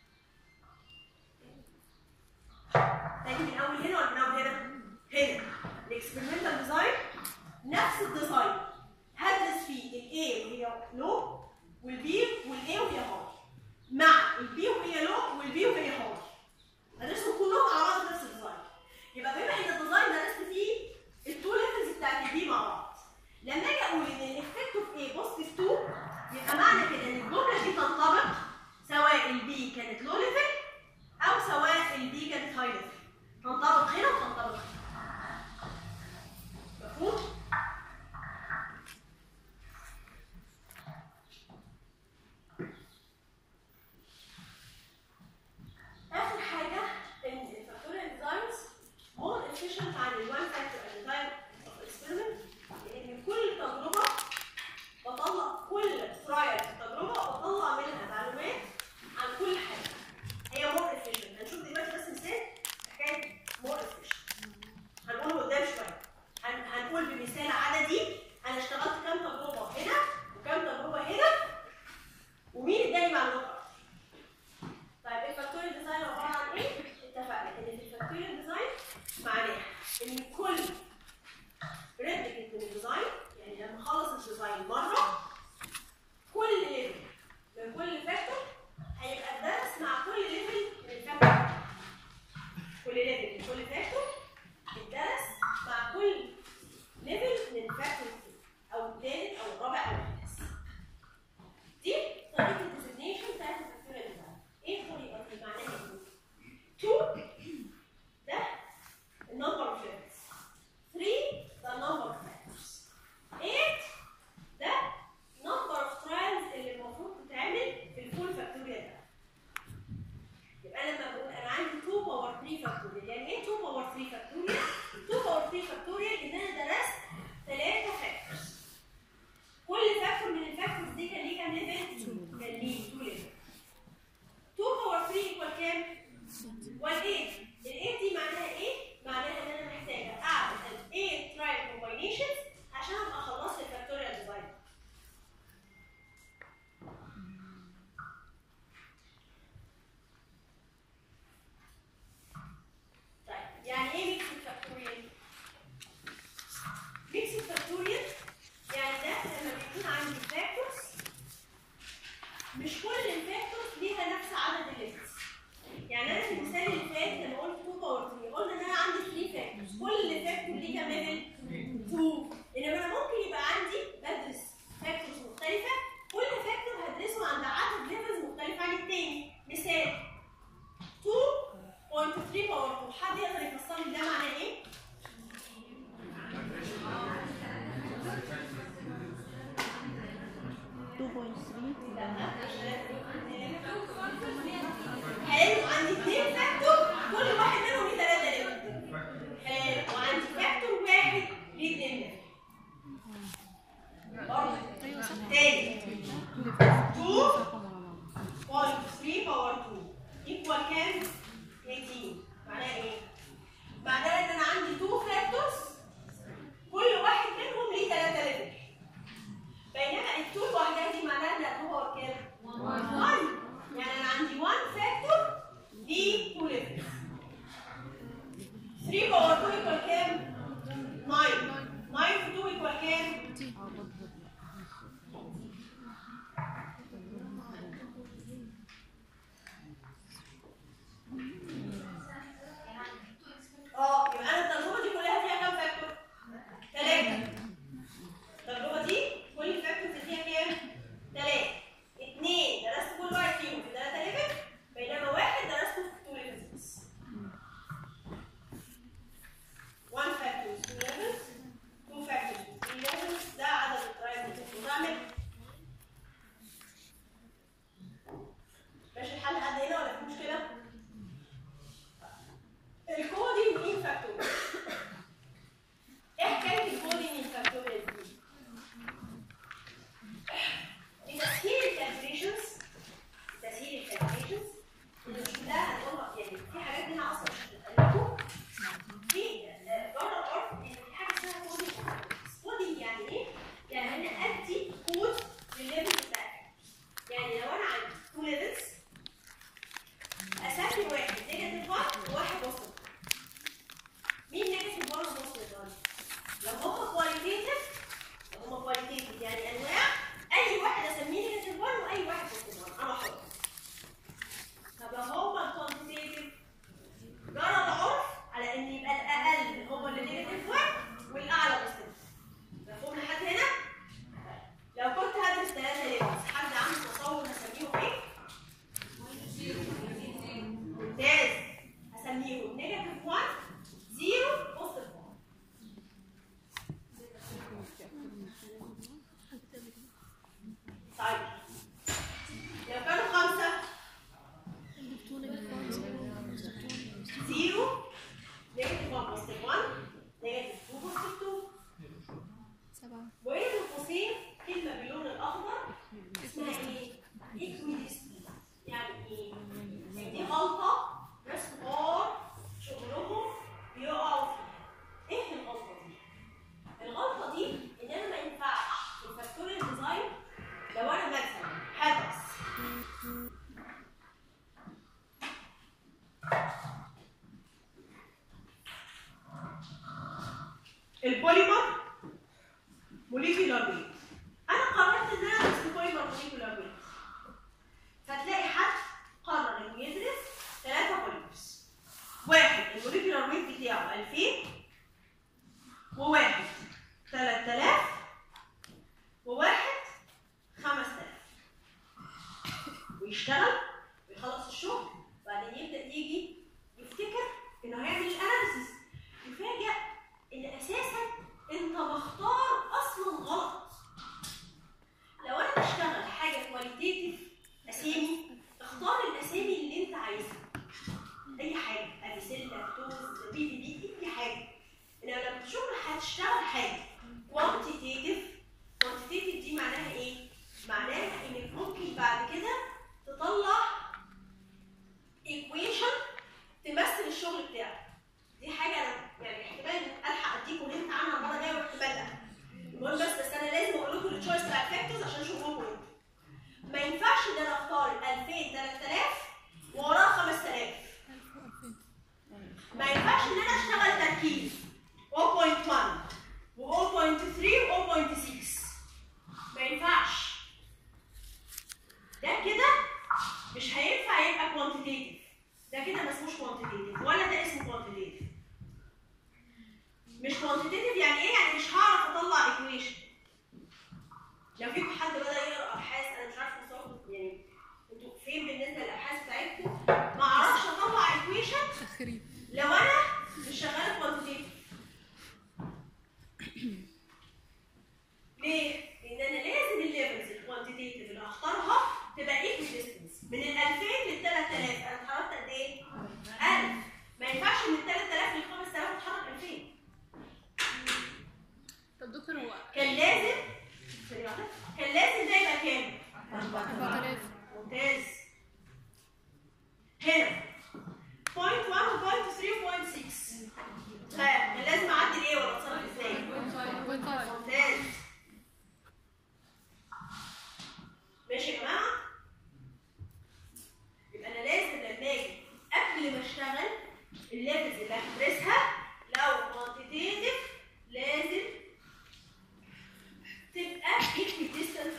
تاني من اول هنا ولا من اول هنا؟ هنا الاكسبيرمنتال ديزاين نفس الديزاين هدرس فيه الاي وهي لو والبي والاي وهي هاي مع البي وهي لو والبي وهي هاي هدرسهم كلهم على بعض في نفس الديزاين يبقى بما ان الديزاين درست فيه التو ليفلز بتاعت البي مع بعض لما اجي اقول ان الافكت اوف ايه بوزيتيف 2 يبقى معنى كده ان الجمله دي تنطبق سواء البي كانت لو ليفل او سواء البي كانت هاي ليفل تنطبق هنا وتنطبق هنا مفهوم؟ اخر حاجه ان الفاكتوريال ديزاينز مور efficient عن الوان فاكتور at the time of experiment لان كل تجربه بطلع كل ترايل في التجربه بطلع منها معلومات عن كل حاجه هي مور efficient هنشوف دلوقتي بس مثال حكايه مور efficient هنقوله قدام شويه هن- هنقول بمثال عددي انا اشتغلت كام تجربه هنا وكام تجربه هنا ومين اداني معلومات اكتر طيب الفاكتوريال ديزاين عباره عن ايه؟ اتفقنا ان الفاكتوريال ديزاين معناها ان كل ريبليكت من الديزاين يعني لما اخلص الديزاين مره كل ليفل من كل فاكتور هيبقى اتدرس مع كل ليفل من الفاكتور كل ليفل من كل فاكتور اتدرس مع كل ليفل من الفاكتور او الثالث او الرابع او الخامس دي طريقه الديزيجنيشن بتاعت الفاكتوريال ديزاين ايه الطريقه دي معناها ايه؟ 2 ده النمبر اوف ليفلز كام ليفل؟ 2 انما انا ممكن يبقى عندي بدرس فاكتورز مختلفه كل فاكتور هدرسه عند عدد ليفلز مختلف عن التاني مثال 2.3 باور 2 حد يقدر يفسر لي ده معناه ايه؟ حلو عندي اثنين فاكتور كل واحد منهم ليه ثلاثة ليفل حلو وعندي فاكتور واحد ليه اثنين ليفل برضه تاني 2 باور 3 باور 2 ايكوال كام؟ 18 معناها ايه؟ معناها ان انا عندي 2 فاكتورز كل واحد منهم ليه 3 ليفل بينما ال 2 لوحدها دي معناها انها 2 باور كام؟ 1 يعني انا عندي 1 فاكتور ليه 2 ليفل 3 باور 2 ايكوال كام؟ 9 9 في 2 ايكوال كام؟ اه يبقى انا التجربه دي كلها فيها كام فاكتور؟ ثلاثة التجربه دي كل الفاكتورز فيها كام؟ ثلاثة اثنين درست كل واحد فيهم في ثلاثة ليفل بينما واحد درسته في 2 ليفلز بس 1 فاكتورز 2 ليفلز 2 فاكتورز 3 ليفلز ده عدد الترايز اللي كنت بعمل ماشي الحل لحد هنا ولا في مشكلة؟ الكودينج مين فاكتور ايه حكايه الكودينج مين فاكتور دي لتسهيل الكالكوليشنز تسهيل الكالكوليشنز اللي مش كلها هنقولها يعني في حاجات هنا اصلا مش هتقلقوا في آه، بره الارض ان في حاجه اسمها كودينج كودينج يعني ايه؟ يعني انا ادي كود للليفل بتاعي يعني لو انا عندي تو ليفلز اسمي واحد نيجاتيف 1 وواحد وسط مين نيجاتيف 1 ووسط دول؟ لو هم كواليتيتيف لو هم كواليتيتيف يعني انواع اي واحد اسميه نيجاتيف 1 واي واحد وسط 1 انا حر طب لو هم كوانتيتيف جرى العرف على ان يبقى الاقل هو اللي نيجاتيف 1 والاعلى وسط مفهوم لحد هنا؟ لو كنت هدرس ثلاثة ليفلز حد عنده تصور هسميهم ايه؟ ممتاز هسميهم نيجاتيف 1 0 بوزيتيف 1 طيب لو كانوا خمسة 0 نيجاتيف 1 بوزيتيف 1 نيجاتيف 2 بوزيتيف 2 وين القوسين كلمة باللون الأخضر اسمها ايه؟ equidistant يعني ايه؟ دي غلطة ناس كبار شغلهم بيقعوا فيها. ايه الغلطة دي؟ الغلطة دي إن أنا ما ينفعش في الفاكتوريال ديزاين لو أنا مثلا هدرس البوليمر موليكيولار ويت انا قررت ان انا ادرس البوليمر موليكيولار ويت فتلاقي حد قرر انه يدرس ثلاثة بوليمرز واحد الموليكيولار ويت بتاعه 2000 وواحد 3000 وواحد 5000 ويشتغل ويخلص الشغل وبعدين يبدا يجي يفتكر انه هيعمل الاناليسيس يفاجئ ان اساسا انت مختار اصلا غلط لو انا بشتغل حاجه كواليتيتيف اسامي اختار الاسامي اللي انت عايزها اي حاجه ابيسيل لاكتوز بي بي بي اي حاجه انما لما تشوف هتشتغل حاجه كوانتيتيف كوانتيتيف دي معناها ايه؟ معناها انك ممكن بعد كده تطلع ايكويشن تمثل الشغل بتاعك دي حاجه انا يعني احتمال ان الحق اديكم هنت عنها المره الجايه واحتمال لا المهم بس بس انا لازم اقول لكم التشويس بتاع الفاكتورز عشان شغلكم انتوا ما ينفعش ان انا اختار 2000 3000 ووراه 5000 ما ينفعش ان انا اشتغل تركيز 0.1 و 0.3 و 0.6 ما ينفعش ده كده مش هينفع يبقى كوانتيتيف ده كده ما اسموش كوانتيتيف ولا ده اسمه كوانتيتيف مش كوانتيتيف يعني ايه؟ يعني مش هعرف اطلع ايكويشن لو فيكم حد بدا يقرا ابحاث انا مش عارفه مستواكم يعني انتوا فين بالنسبه للابحاث بتاعتكم ما اعرفش اطلع ايكويشن تخريب لو انا مش شغاله كوانتيتيف ليه؟ لان انا لازم الليفلز الكوانتيتيف اللي هختارها تبقى ايكوي ديستنس من ال 2000 لل 3000 انا اتحركت قد ايه؟ 1000 ما ينفعش من 3000 لل 5000 اتحرك 2000 طب دكتور هو كان لازم ثانية واحدة. كان لازم ده يبقى كام؟ 4000 ممتاز هنا بوينت 1 وبوينت 3 وبوينت 6 كان لازم اعدل ايه ولا اتصرف ازاي؟ بوينت فايف ممتاز ماشي يا جماعه يبقى انا لازم لما اجي قبل ما اشتغل الليفلز اللي هدرسها لو كوانتيتيف لازم تبقى ايكوي ديستانس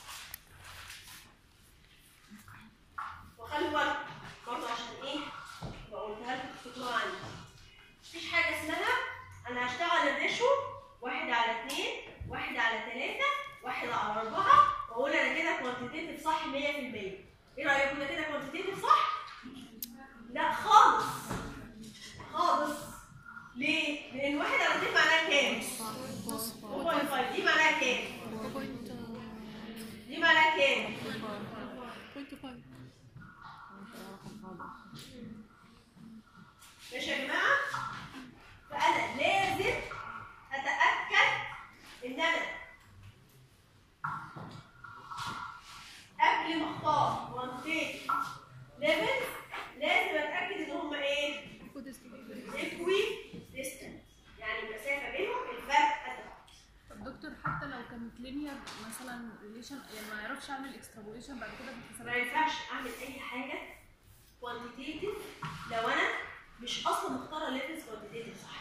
وخلي بالك برضه عشان ايه بقولها لكم تفتكروها عندي مفيش حاجه اسمها انا هشتغل الريشو واحد على اثنين واحد على ثلاثة واحد على أربعة وأقول أنا كده كوانتيتيف صح 100% إيه رأيكم ده كده كوانتيتيف صح؟ لا خالص خالص ليه؟ لأن واحد على اثنين معناها كام؟ 2.5 دي معناها كام؟ بوينت دي معناها كام؟ بوينت فايف ماشي يا جماعة؟ فأنا لازم أتأكد إن أنا قبل ما أختار كوانتيتيف ليفلز لازم أتأكد إن هما إيه؟ إيكوي ديستنس يعني المسافة بينهم الفرق قد بعض. طب دكتور حتى لو كانت لينير مثلا ريليشن يعني ما يعرفش اعمل اكسترابوليشن بعد كده ما بالحسابات ينفعش أعمل أي حاجة كوانتيتيف لو أنا مش أصلا مختارة ليفلز كوانتيتيف صح.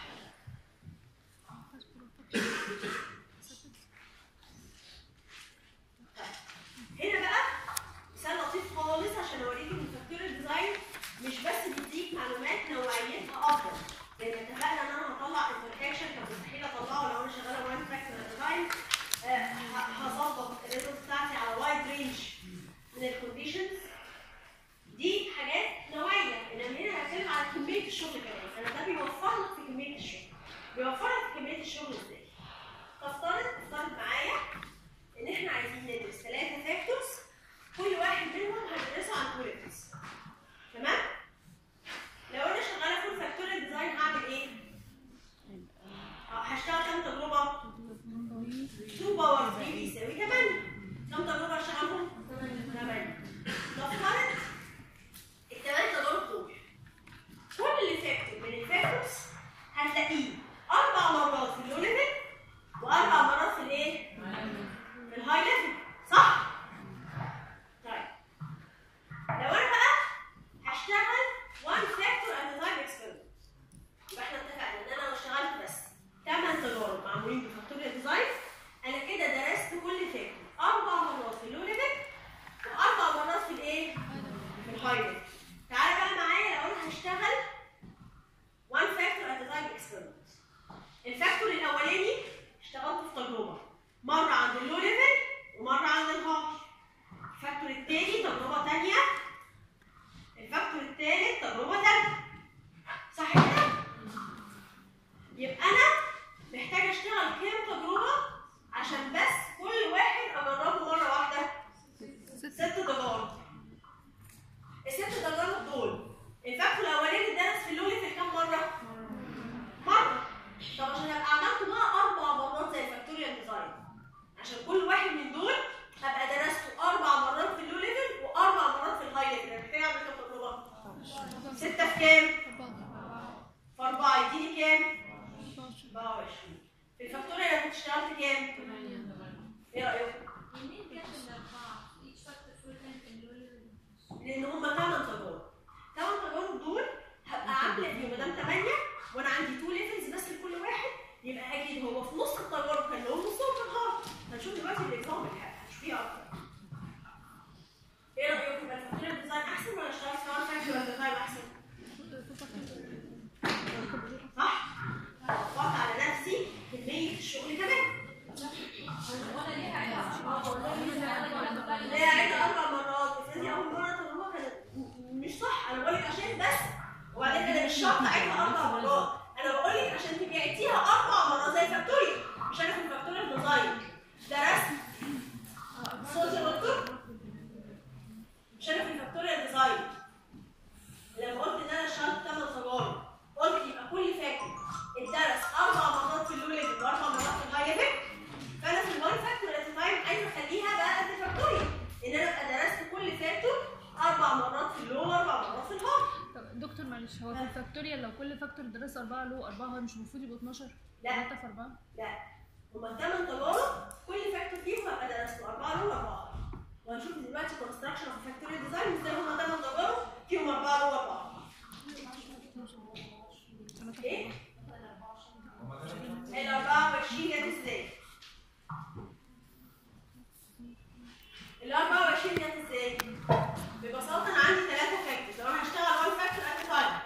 هنا بقى مثال لطيف خالص عشان اوريك ان فاكتور الديزاين مش بس بيديك معلومات نوعيتها افضل لان اتفقنا ان انا هطلع انتركشن كان مستحيل اطلعه لو انا شغاله وان فاكتور ديزاين هظبط الريزلت بتاعتي على وايد رينج من الكونديشنز دي حاجات نوعيه انما هنا هتكلم على كميه الشغل كمان انا ده بيوفر لك في كميه الشغل بيوفر لك في كميه الشغل ازاي؟ تفترض افترض معايا ان احنا عايزين ندرس ثلاثه فاكتورز كل واحد منهم هندرسه عن كوريكتس تمام لو انا شغاله فول فاكتوريال ديزاين هعمل ايه آه، هشتغل كام تجربه 2 باور 3 بيساوي 8 كام تجربه اشتغلهم 8 نفترض الثمان تجارب دول كل فاكتور من الفاكتورز هتلاقيه اربع مرات في اللو ليفل واربع مرات في الايه؟ في الهاي ليفل صح؟ طيب لو انا بقى هشتغل one factor at a time experiment يبقى احنا اتفقنا ان انا لو اشتغلت بس 8 تجارب معمولين بفاكتوريال ديزاين انا كده درست كل فاكتور اربع مرات في اللو ليفل واربع مرات في الايه؟ في الهاي ليفل تعالى بقى معايا لو انا هشتغل one factor at a time experiment الفاكتور الاولاني اشتغلت في تجربه مره عند اللو ليفل ومره عند الهاي الفاكتور الثاني تجربه ثانيه الفاكتور الثالث تجربه ثالثه صح كده يبقى انا محتاج اشتغل كام تجربه عشان بس كل واحد اجربه مره واحده ست تجارب الست تجارب دول الفاكتور الاولاني اتدرس في اللو ليفل كام مره مره طب عشان ابقى عملت بقى اربع مرات زي الفاكتوريال ديزاين عشان كل واحد من دول ابقى درسته اربع مرات في اللو ليفل واربع مرات في الهاي ليفل محتاج اعمل كام تجربه؟ سته في كام؟ في اربعه يديني كام؟ 24 في الفاكتوريال انا كنت اشتغلت كام؟ ايه رايكم؟ لان هم 8 تجارب 8 تجارب دول هبقى عامله فيهم ما دام 8 وانا عندي 2 ليفلز بس لكل واحد يبقى اكيد هو في نص التجارب كان لهم نصهم في الهارد هنشوف دلوقتي الاكزامبل هنشوفيها اكتر ايه رايكم يبقى الفاكتوريال ديزاين احسن ولا اشتغل سواء فاكتور ولا ديزاين احسن؟ صح؟ وقفت على نفسي ليه عيدها اربع مرات افرضي اول مره تجربه كانت م- مش صح انا بقول لك عشان بس وبعدين انا مش شرط اعيدها اربع مرات انا بقول لك عشان تبقي عيدتيها اربع مرات زي فاكتوريال مش انا في الفاكتوريال ديزاين درست صوت يا دكتور مش انا في الفاكتوريال ديزاين لما قلت ان انا اشتغلت ثمان تجارب قلت يبقى كل فاكتور اتدرس اربع مرات في اللو ليفل واربع مرات في الهاي ليفل فانا في الواي فاكتور ات تايم عايزه اخليها بقى قد فاكتوريال ان انا ابقى درست كل فاكتور اربع مرات في اللو واربع مرات في الهاي طب دكتور معلش هو في الفاكتوريال لو كل فاكتور درس أربعة له أربعة هو مش المفروض يبقوا 12 لا. 3 في 4 لا هما الثمان تجارب كل فاكتور فيهم هبقى درسته اربعه له واربعه وهنشوف دلوقتي كونستراكشن اوف فاكتوريال ديزاين ازاي هما ثمان تجارب فيهم اربعه له واربعه ايه؟ ال 24 جت ازاي؟ ال 24 جت ازاي؟ ببساطه انا عندي ثلاثه فاكتورز لو انا هشتغل 1 فاكتور ات تايم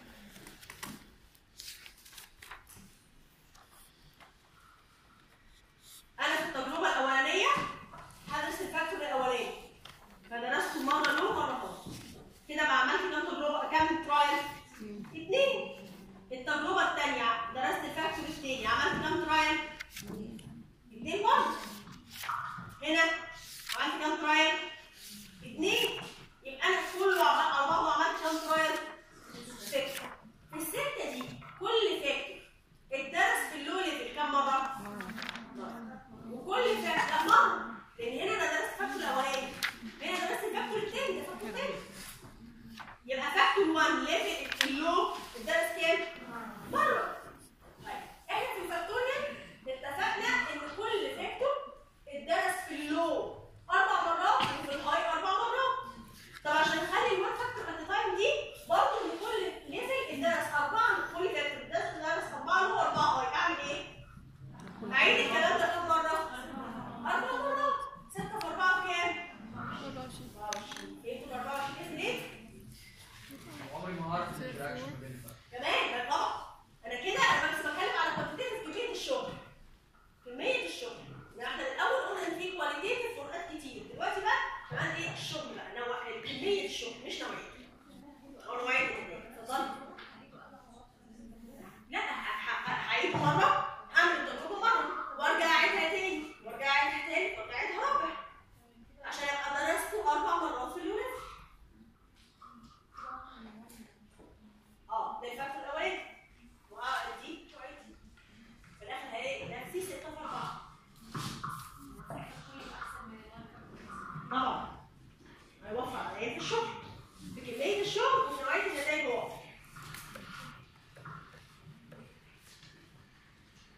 انا في التجربه الاولانيه هدرس الفاكتور الاولاني فدرسته مره له مره هو كده بقى عملت كام تجربه كام ترايل؟ اثنين التجربه الثانيه درست الفاكتور الثاني عملت كام ترايل؟ اثنين برضه هنا عملت كام ترايل؟ اثنين يبقى انا كله عمل- على بعضه عملت كام ترايل؟ سته في السته دي كل فاكتور اتدرس في اللو ليفل كام مره؟ وكل فاكتور لا مره لان هنا انا درست فاكتور الاولاني هنا درست الفاكتور الثاني ده فاكتور ثاني يبقى فاكتور 1 ليفل اللو اتدرس كام؟ مره طيب احنا في الفاكتوريال اتفقنا ان كل فاكتور اتدرس في اللو اربع مرات وفي الهاي اربع مرات طب عشان نخلي الوان فاكتور ات تايم دي برضه ان كل ليفل اتدرس اربعه كل فاكتور اتدرس اتدرس اربعه لو واربعه هاي اعمل ايه؟ اعيد الكلام ده كم مره؟ اربع مرات سته في اربعه كام؟ 24 ايه كل 24 اسم ليه؟ عمري ما عرفت الانتراكشن ما بين الفرق. كمان ده طبعا انا كده انا بس بتكلم على كوانتيتيف كميه الشغل كميه الشغل يعني احنا الاول قلنا ان في كواليتيف فروقات كتير دلوقتي بقى كمان ايه الشغل بقى نوع كميه الشغل مش نوعيه او نوعيه الشغل. اتفضل لا ه- ه- هعيد مره اعمل التجربه مره وارجع اعيدها تاني وارجع اعيدها تاني وارجع اعيدها رابع عشان ابقى درسته اربع مرات في اليونت اه ده الفاكتور الاولاني واه دي شويتي في الاخر هلاقي نفسي 6 في 4 طبعا هيوفر عليا في الشغل في كميه الشغل وفي نوعيه النتائج وفر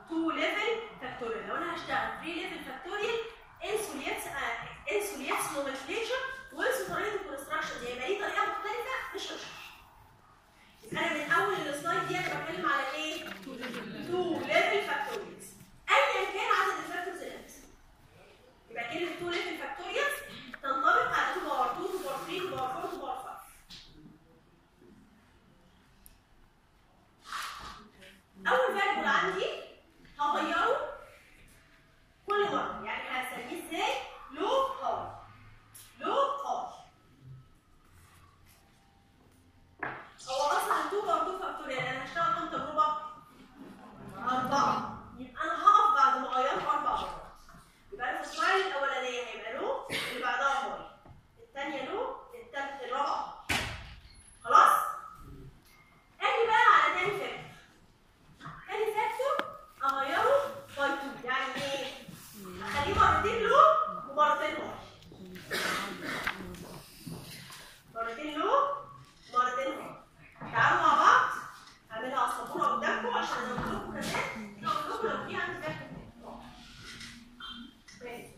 2 ليفل فاكتوريال لو انا هشتغل 3 ليفل فاكتوريال انسوا اليابس آه، انسوا اليابس نومنكليتشر وانسوا طريقه الكونستراكشن دي يبقى ليه طريقه مختلفه مش هشرح انا من اول السلايد دي انا بتكلم على ايه؟ 2 ليفل فاكتوريالز ايا كان عدد الفاكتورز اللي هتحصل. يبقى كلمه 2 ليفل فاكتوريالز تنطبق على 2 باور 2 2 باور 3 2 باور 4 2 باور 5 اول فاريبل عندي هغيره كل مره يعني هسميه ازاي لو هاي لو هاي هو اصلا 2 باور 2 فاكتوريال انا هشتغل كام تجربه أربعة يبقى أنا هقف بعد ما غيرت أربع مرات يبقى أنا في السلايد الأولانية هيبقى لو اللي بعدها هاي الثانية لو الثالثة الرابعة خلاص؟ أجي بقى على تاني فاكتور تاني فاكتور أغيره باي 2 يعني إيه؟ أخليه مرتين لو ومرتين هاي مرتين لو ومرتين هاي تعالوا مع بعض اعملها على السبوره قدامكم عشان لو لكم كمان لو لكم لو في عندي فاكر ماشي.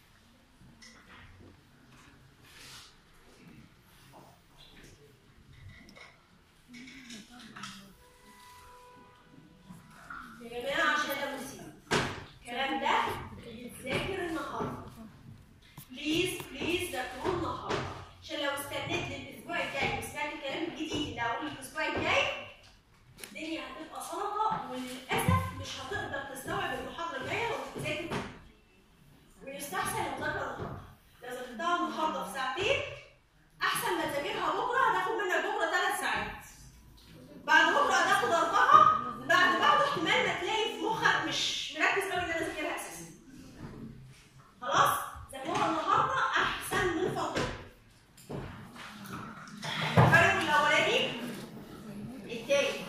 يا جماعه عشان ده مصيبه الكلام ده بيتذاكر النهارده بليز بليز ذاكروه النهارده عشان لو استنيت للاسبوع الجاي وسمعت الكلام الجديد اللي هقوله الاسبوع الجاي الدنيا هتبقى سلطه وللاسف مش هتقدر تستوعب المحاضره الجايه وتذاكر ويستحسن المذاكره النهارده لو ذاكرتها النهارده في ساعتين احسن ما تذاكرها بكره هتاخد منك بكره ثلاث ساعات بعد بكره هتاخد اربعه بعد بعده احتمال ما تلاقي في مخك مش مركز قوي ان انا اذاكرها اساسا خلاص ذاكروها النهارده احسن من فضلكم الفرق الاولاني التاني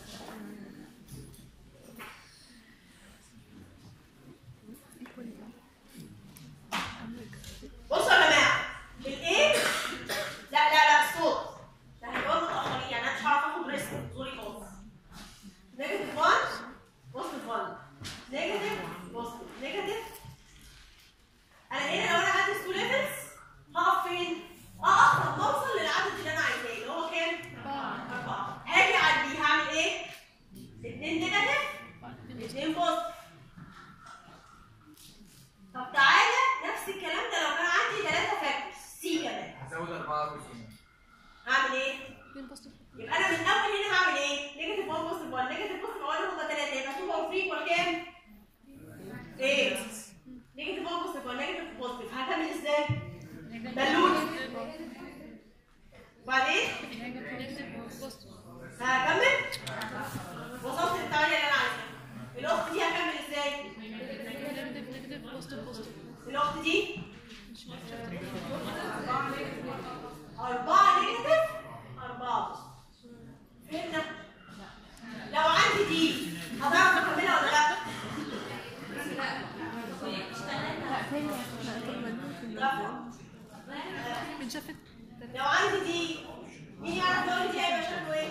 بصوا يا جماعه الايه لا لا لا الصوت ده هيبقى متاخرين يعني انا مش هعرف اخد ريسك زوري خالص نيجاتيف 1 بوزيتيف 1 نيجاتيف بوزيتيف نيجاتيف انا هنا لو انا عندي تو ليفلز هقف فين؟ هقف لما اوصل للعدد اللي انا عايزاه اللي هو كام؟ أربعة هاجي اعديه هعمل ايه؟ اتنين نيجاتيف اتنين بوزيتيف طب تعالى نفس الكلام ده لو كان عندي ثلاثة فاكتورز سي كمان هزود أربعة روتين هعمل ايه؟ يبقى انا من اول هنا هعمل ايه؟ نيجاتيف 1 بوزيتيف 1 نيجاتيف بوزيتيف 1 هم ثلاثة يبقى 2 باور 3 يبقى كام؟ 8 نيجاتيف 1 بوزيتيف 1 نيجاتيف بوزيتيف هكمل ازاي؟ بالون وبعدين هكمل وصلت للثمانية اللي انا عايزها الاخت دي هكمل ازاي؟ الاخت دي أربعة نيجاتيف أربعة بوزيتيف. فهمنا؟ لو عندي دي هتعرف أكملها ولا لأ؟ بنشفت لو عندي دي مين يعرف يقول لي دي هيبقى شكله ايه؟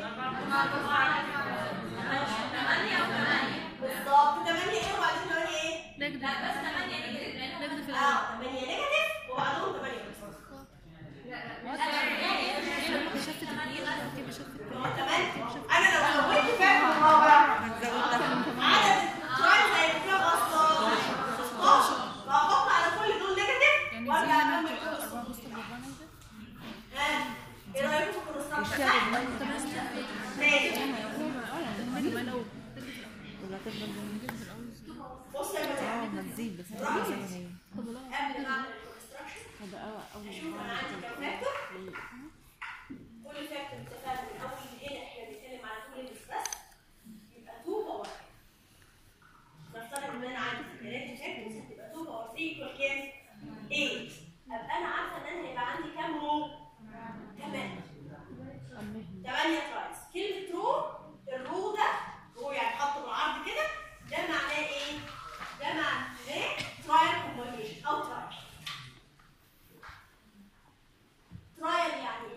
بالظبط 8 ايه وبعدين 8 ايه؟ نجد نجد في الأول اه 8 نيجاتيف وبعدهم 8 بشفت اتنين بعد كده بشفت كمان انا لو زودت فاكر الرابع عدد الترايز هيبقى كام اصلا؟ 16 فهحط على كل دول نيجاتيف يعني وارجع زي ما اكمل انت كل أربعة بوست بأربعة نجد ها ايه رايكم في الكونستراكشن صح؟ ماشي ولا تفضل نجد في الأول بص يا جماعه هتزيد بس هتبقى زي ما هي قبل ما اعمل الكونستراكشن هذا أول اشوف انا عندي كام فاكتور كل فاكتور اتفقنا من اول هنا احنا بنتكلم على تو ليفلز بس يبقى 2 باور نفترض ان انا عندي ثلاثه فاكتورز هتبقى 2 باور 3 يكوال كام؟ 8 ابقى انا عارفه ان انا هيبقى عندي كام رو؟ 8 8 ترايز كلمه رو الرو ده رو يعني خط بالعرض كده ده معناه ايه؟ ده معناه ترايل كومبينيشن او ترايل ترايل يعني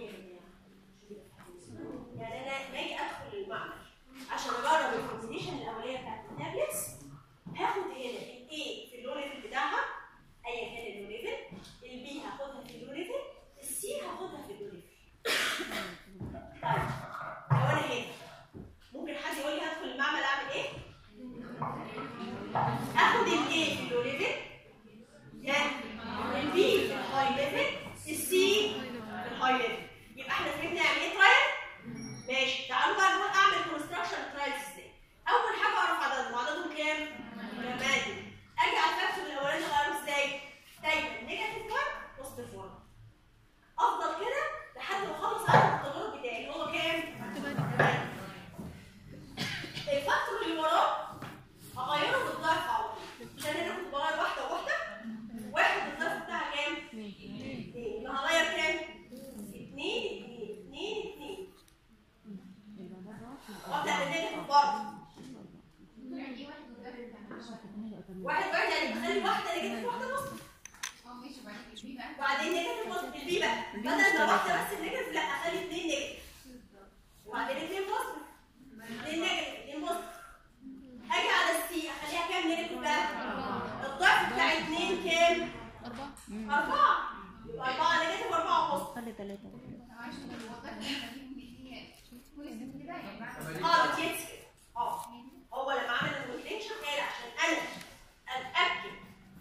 واحد واحد يعني بخلي واحده نيجاتيف واحده بوزيتيف اه ماشي وبعدين البي بقى وبعدين نيجاتيف بوزيتيف البي بقى البي بدل ما مختلفة. واحده بس نيجاتيف لا اخلي اثنين نيجاتيف وبعدين اثنين بوزيتيف اثنين نيجاتيف اثنين بوزيتيف اجي على السي اخليها كام نيجاتيف بقى؟ الضعف بتاع اثنين كام؟ أربعة أربعة يبقى أربعة نيجاتيف وأربعة بوزيتيف خلي ثلاثة معلش وضح لي انا بجيب الاثنين كويس كده يعني بعد طب غلط يكسب اه هو لما عمل الكونتنشن قال عشان انا اتاكد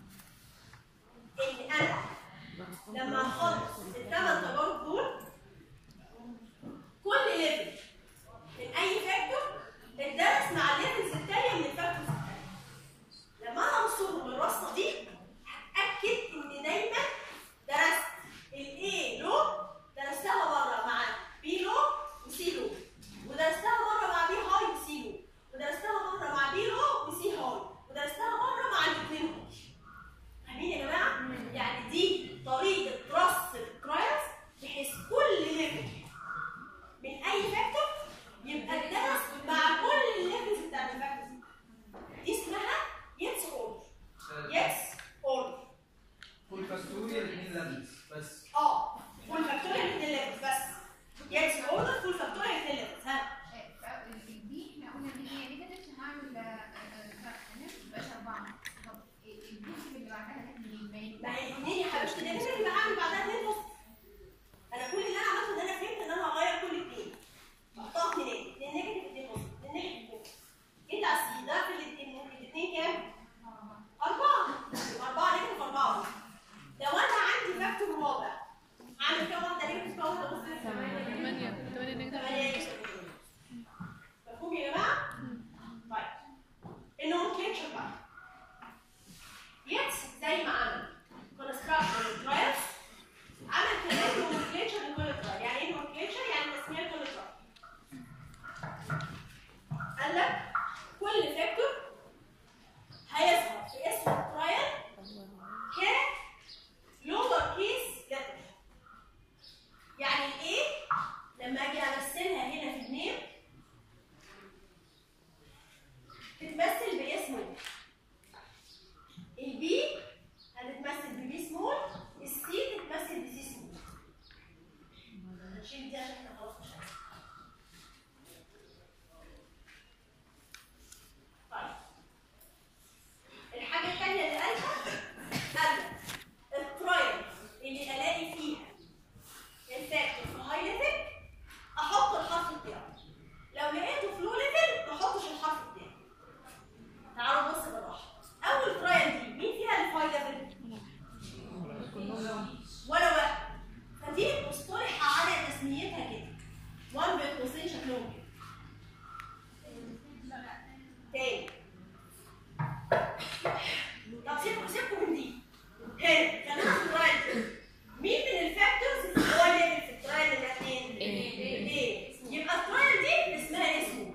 ان انا لما اخلص الثمان تجارب دول كل ليفل من اي فاكتور اتدرس مع الليفلز التانية من الفاكتورز التانية لما انا انصرهم الرصه دي هتاكد ان دايما درست الاي لو درستها مره مع بي لو وسي لو ودرستها مره مع بي هاي وسي لو ودرستها مره مع بي لو وسي هاي ودرستها مره مع الاثنين هاي فاهمين يا جماعه؟ يعني دي طريقه رص الترايلز بحيث كل ليفل من اي فاكتور يبقى اتدرس مع كل الليفلز بتاعت الفاكتورز دي اسمها يتس اوردر يتس اوردر فول فاستوريال اثنين ليفلز بس اه فول فاكتوريال الاثنين ليفلز بس يتس اوردر فول فاكتوريال الاثنين ليفلز ها البي احنا قلنا ان هي نيجاتيف هعمل هنعمل مبقاش اربعه طب البي اللي بعدها كانت منين؟ ما هي الاثنين يا حبيبتي نيجاتيف يبقى هعمل بعدها اثنين بوزيتيف انا كل اللي انا عملته ان انا فهمت ان انا هغير كل اثنين احطها اثنين اثنين نيجاتيف اثنين بوزيتيف اثنين نيجاتيف اثنين جيت على السي ده في الاثنين الاثنين كام؟ أربعة يبقى أربعة نيجاتيف أربعة بوزيتيف لو أنا عندي فاكتور رابع عامل كام واحدة نيجاتيف كام واحدة بوزيتيف؟ ثمانية ثمانية نيجاتيف ثمانية نيجاتيف مفهوم يا جماعة؟ طيب النومنكلتشر بقى يتس زي ما عمل كونستراكشن للترايلز عمل كمان نومنكلتشر لكل ترايل يعني ايه نومنكلتشر؟ يعني تسمية لكل ترايل قال لك كل فاكتور هيظهر في اسم الترايل ك لور كيس لتر يعني الايه لما اجي امثلها هنا في النيم تتمثل باسمه البي هتتمثل ببي سمول السي تتمثل بسي سمول هنشيل دي عشان احنا خلاص مش عايزين طيب الحاجة التانية اللي قالها قال لك الترايل اللي الاقي فيها الفاكتور في هاي ليفل احط الحرف بتاعه لو لقيته في لو ليفل ما احطش الحرف بتاعه تعالوا نبص بالراحه اول ترايل دي مين فيها اللي في هاي ليفل ولا واحد فدي مصطلحه على تسميتها كده وان بين قوسين شكلهم كده تاني طب سيبكم سيبكم من دي هنا خلينا في الترايل مين من الفاكتورز اللي هو الليفل في الترايل الاثنين؟ ايه يبقى الترايل دي اسمها اسمه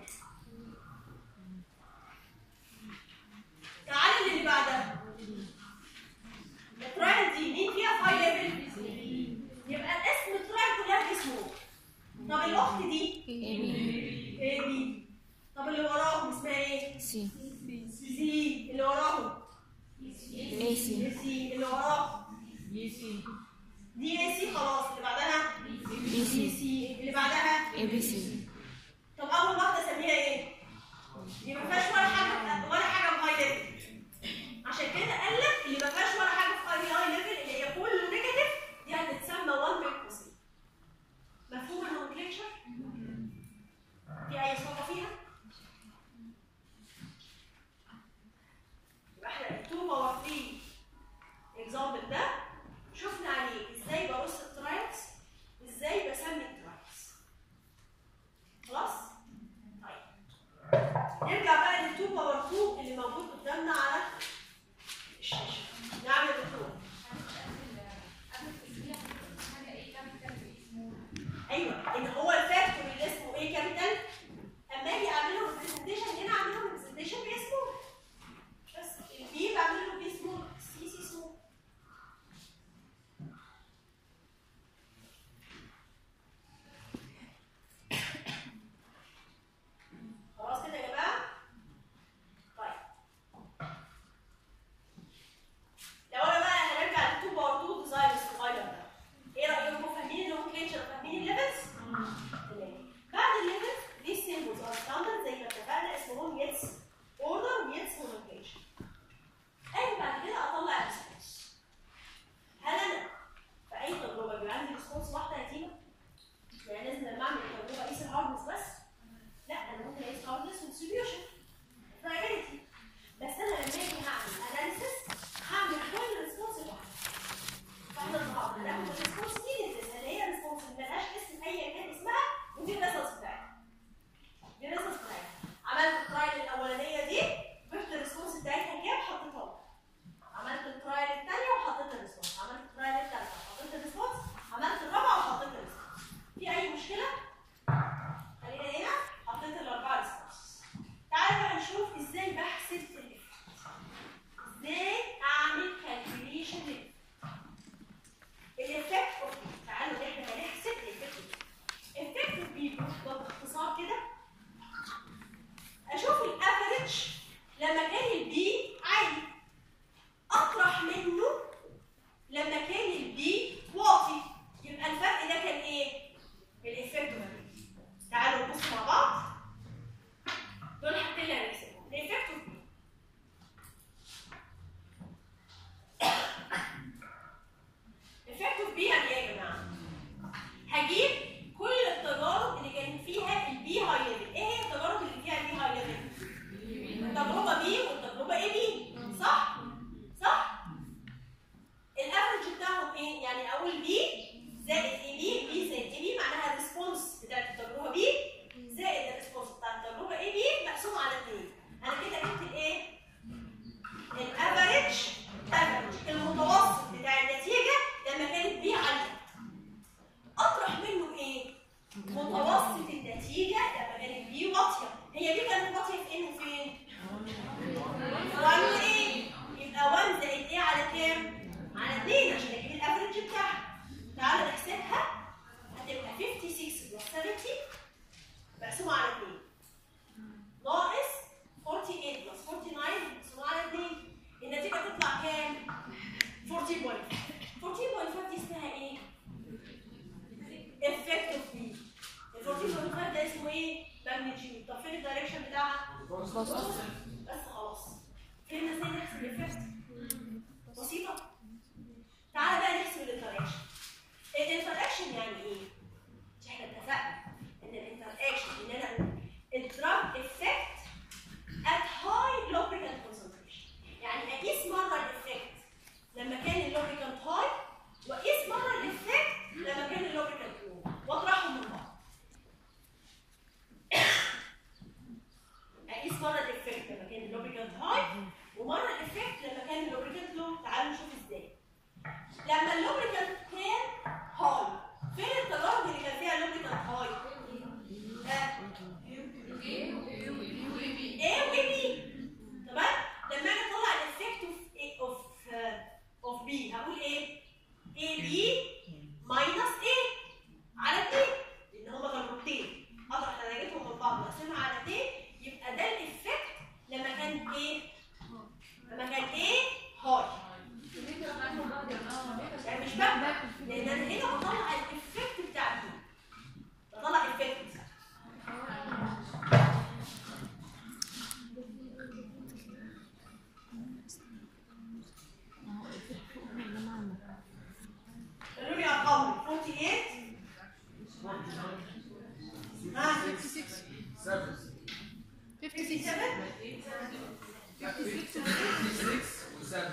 تعالى اللي بعدها الترايل دي مين فيها هاي ليفل؟ يبقى اسم الترايل كلها اسمه طب الاخت دي ايه بي طب اللي وراهم اسمها ايه؟ سي سي اللي وراهم اي سي سي اللي وراهم دي اي سي خلاص اللي بعدها بي بي سي سي اللي بعدها اي بي سي طب اول واحده اسميها ايه؟ دي ما فيهاش ولا حاجه ولا حاجه في هاي ليفل عشان كده قال لك اللي ما فيهاش ولا حاجه في هاي هاي ليفل اللي هي كله نيجاتيف دي هتتسمى 1 بيركوسي مفهوم النومنكلتشر؟ في اي صعوبه فيها؟ يبقى احنا ال 2 باور 3 اكزامبل ده شفنا عليه ازاي برص الترايلز ازاي بسمي الترايلز خلاص؟ طيب نرجع بقى لل 2 باور 2 اللي موجود قدامنا على الشاشه نعمل الدكتور ايوه ان هو الفاكتور اللي اسمه ايه كابيتال اما اجي اعمل له ريبريزنتيشن هنا اعمل له ريبريزنتيشن باسمه بس البي بعمل له باسمه سي سي اسمه خلاص كده يا جماعه طيب فهمنا ازاي نحسب الافكت بسيطه تعالى بقى نحسب الانتراكشن الانتراكشن يعني ايه؟ مش احنا اتفقنا ان الانتراكشن ان انا اقول الدراج افكت at high lubricant concentration يعني اقيس مره الافكت لما كان اللوبريكانت هاي واقيس مره الافكت لما كان اللوبريكانت لو واطرحهم من بعض اقيس مره الافكت لما كان اللوبريكانت هاي ومره الافكت لما كان اللوبريكانت لو تعالوا نشوف ازاي لما اللوبريكانت كان هاي فين التجارب اللي كان فيها اللوبريكانت هاي؟ آه. A و B تمام؟ لما اجي اطلع الافكت اوف اوف اوف B هقول ايه؟ A B ماينس A على 2 لان هما ضربتين اطرح نتائجهم من بعض واقسمها على 2 يبقى ده الافكت لما كان ايه؟ لما كان ايه؟ هاي يعني مش بقى لان انا هنا بطلع الافكت بتاع B بطلع افكت قالوا لي ارقام 48 ها 56 7 57 56 و7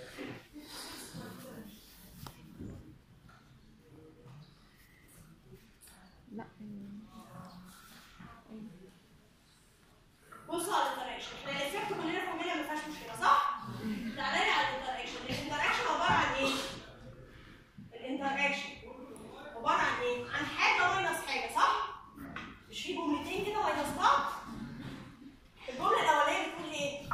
بصوا على الانتراكشن احنا الافكت كلنا فاهمينها ما فيهاش مشكله صح؟ تعالى لي على الانتراكشن الانتراكشن عباره عن ايه؟ الانتراكشن عباره عن ايه؟ عن حاجه ماينس حاجه صح؟ مش في جملتين كده ماينس بعض؟ الجمله الاولانيه بتقول ايه؟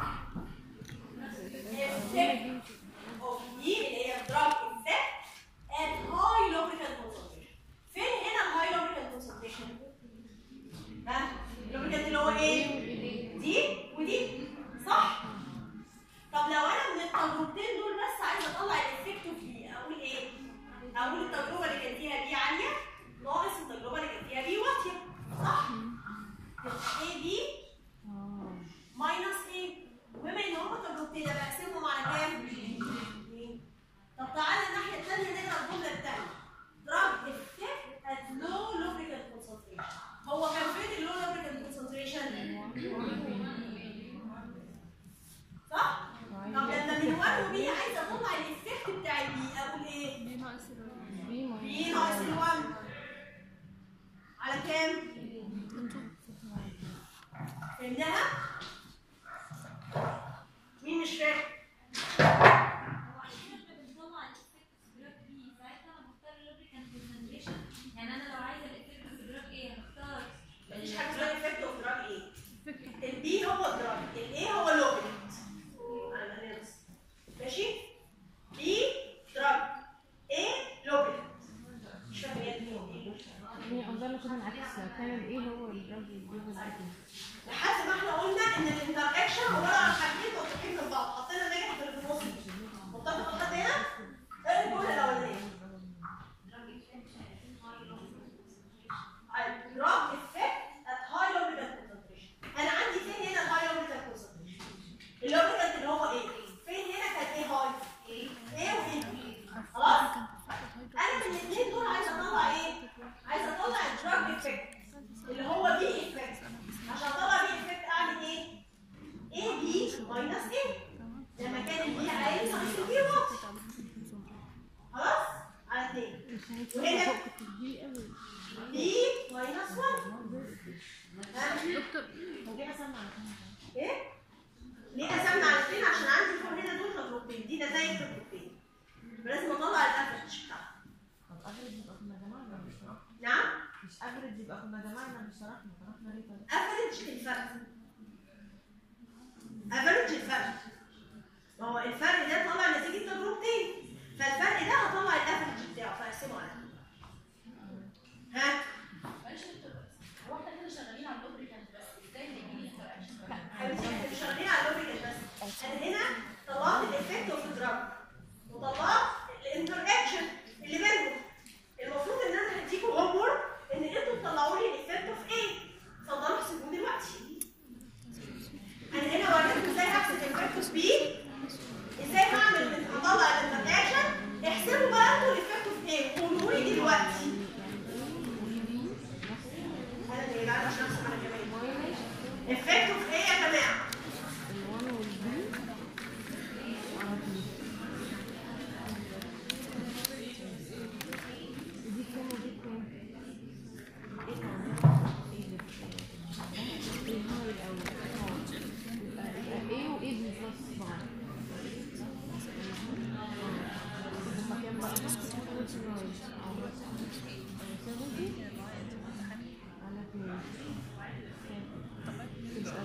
effect of E اللي هي drug effect at high lubricant concentration فين هنا الهاي lubricant concentration؟ ها؟ lubricant اللي هو ايه؟ دي ودي صح؟ طب لو انا من التجربتين دول بس عايزه اطلع الافكتيف دي اقول ايه؟ اقول التجربه اللي كان فيها بي عاليه ناقص التجربه اللي كان فيها بي واطيه صح؟ تبقى ايه دي ماينس ايه؟ وبما ان هما تجربتين انا بقسمهم على كام؟ اتنين. طب تعالى الناحيه الثانيه نقرا الجمله الثانيه drug effect at low lubricant concentration هو كان فين اللو lubricant concentration؟ صح؟ طب لما من 1 و بي عايزه اطلع الافكت بتاع البي اقول ايه؟ دي ناقص بي ناقص ال 1 على كام؟ فهمناها؟ مين مش فاهم؟ يعني انا لو عايزه الافكت في الدراج ايه هختار مفيش حاجه اسمها افكت اوف دراج ايه؟ البي هو الدراج الايه هو لوبريكت على الأقل بس. ماشي؟ بي دراج ايه لوبريكت مش فاهم يعني ايه لوبريكت. هي قصدنا كده العكس كان ايه هو الراجل الجوز لحد ما احنا قلنا ان الانتراكشن عباره عن حاجتين مفتوحين من بعض حطينا النيجاتيف اللي في النص دي متفق لحد هنا؟ ايه الجمله الاولانيه؟ drug effect at high lubricant concentration. انا عندي فين هنا الهاي lubricant concentration؟ اللوبريكانت اللي هو ايه؟ فين هنا كان ايه هاي؟ ايه وايه؟ خلاص؟ انا من الاثنين دول عايزه اطلع ايه؟ عايزه اطلع الدراج افكت اللي هو بي افكت عشان اطلع بي افكت اعمل ايه؟ ايه بي ماينس ايه؟ لما كان البي عالي ناقص البي واطي خلاص؟ على اثنين وهنا بي ماينس 1 ها؟ دكتور ليه قسمنا على كام ايه؟ ليه قسمنا على اثنين عشان عندي فوق هنا دول تجربتين دي نتائج تجربتين لازم اطلع الافرج بتاعها طب افرج يبقى كنا جمعنا مش شرحنا نعم مش افرج يبقى كنا جمعنا مش شرحنا شرحنا ليه طيب افرج الفرق افرج الفرق ما هو الفرق ده طالع نتيجه تجربتين فالفرق ده هطلع الافرج بتاعه فاقسمه على اتنين. ها معلش يا دكتور هو احنا كده شغالين على اللوبريكانت بس ازاي نجيب الانتراكشن حبيبتي احنا مش شغالين على اللوبريكانت بس انا هنا طلعت الايفكت اوف دراج وطلعت الانتراكشن اللي بينهم المفروض ان انا هديكم هوم ورك ان انتوا تطلعوا لي الايفكت اوف ايه اتفضلوا احسبوه دلوقتي انا هنا وريتكم ازاي هحسب الايفكت اوف بي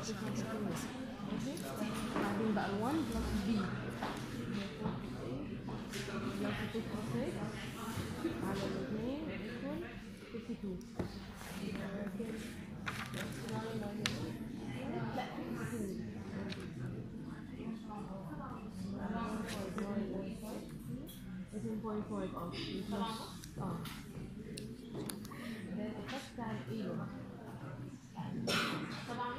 ماشي بعدين بقى ال 1 بلس بي بلس 56 على الاثنين equal 52 لا 52 18.5 اه اه ده الإفكت بتاع الايه بقى طبعا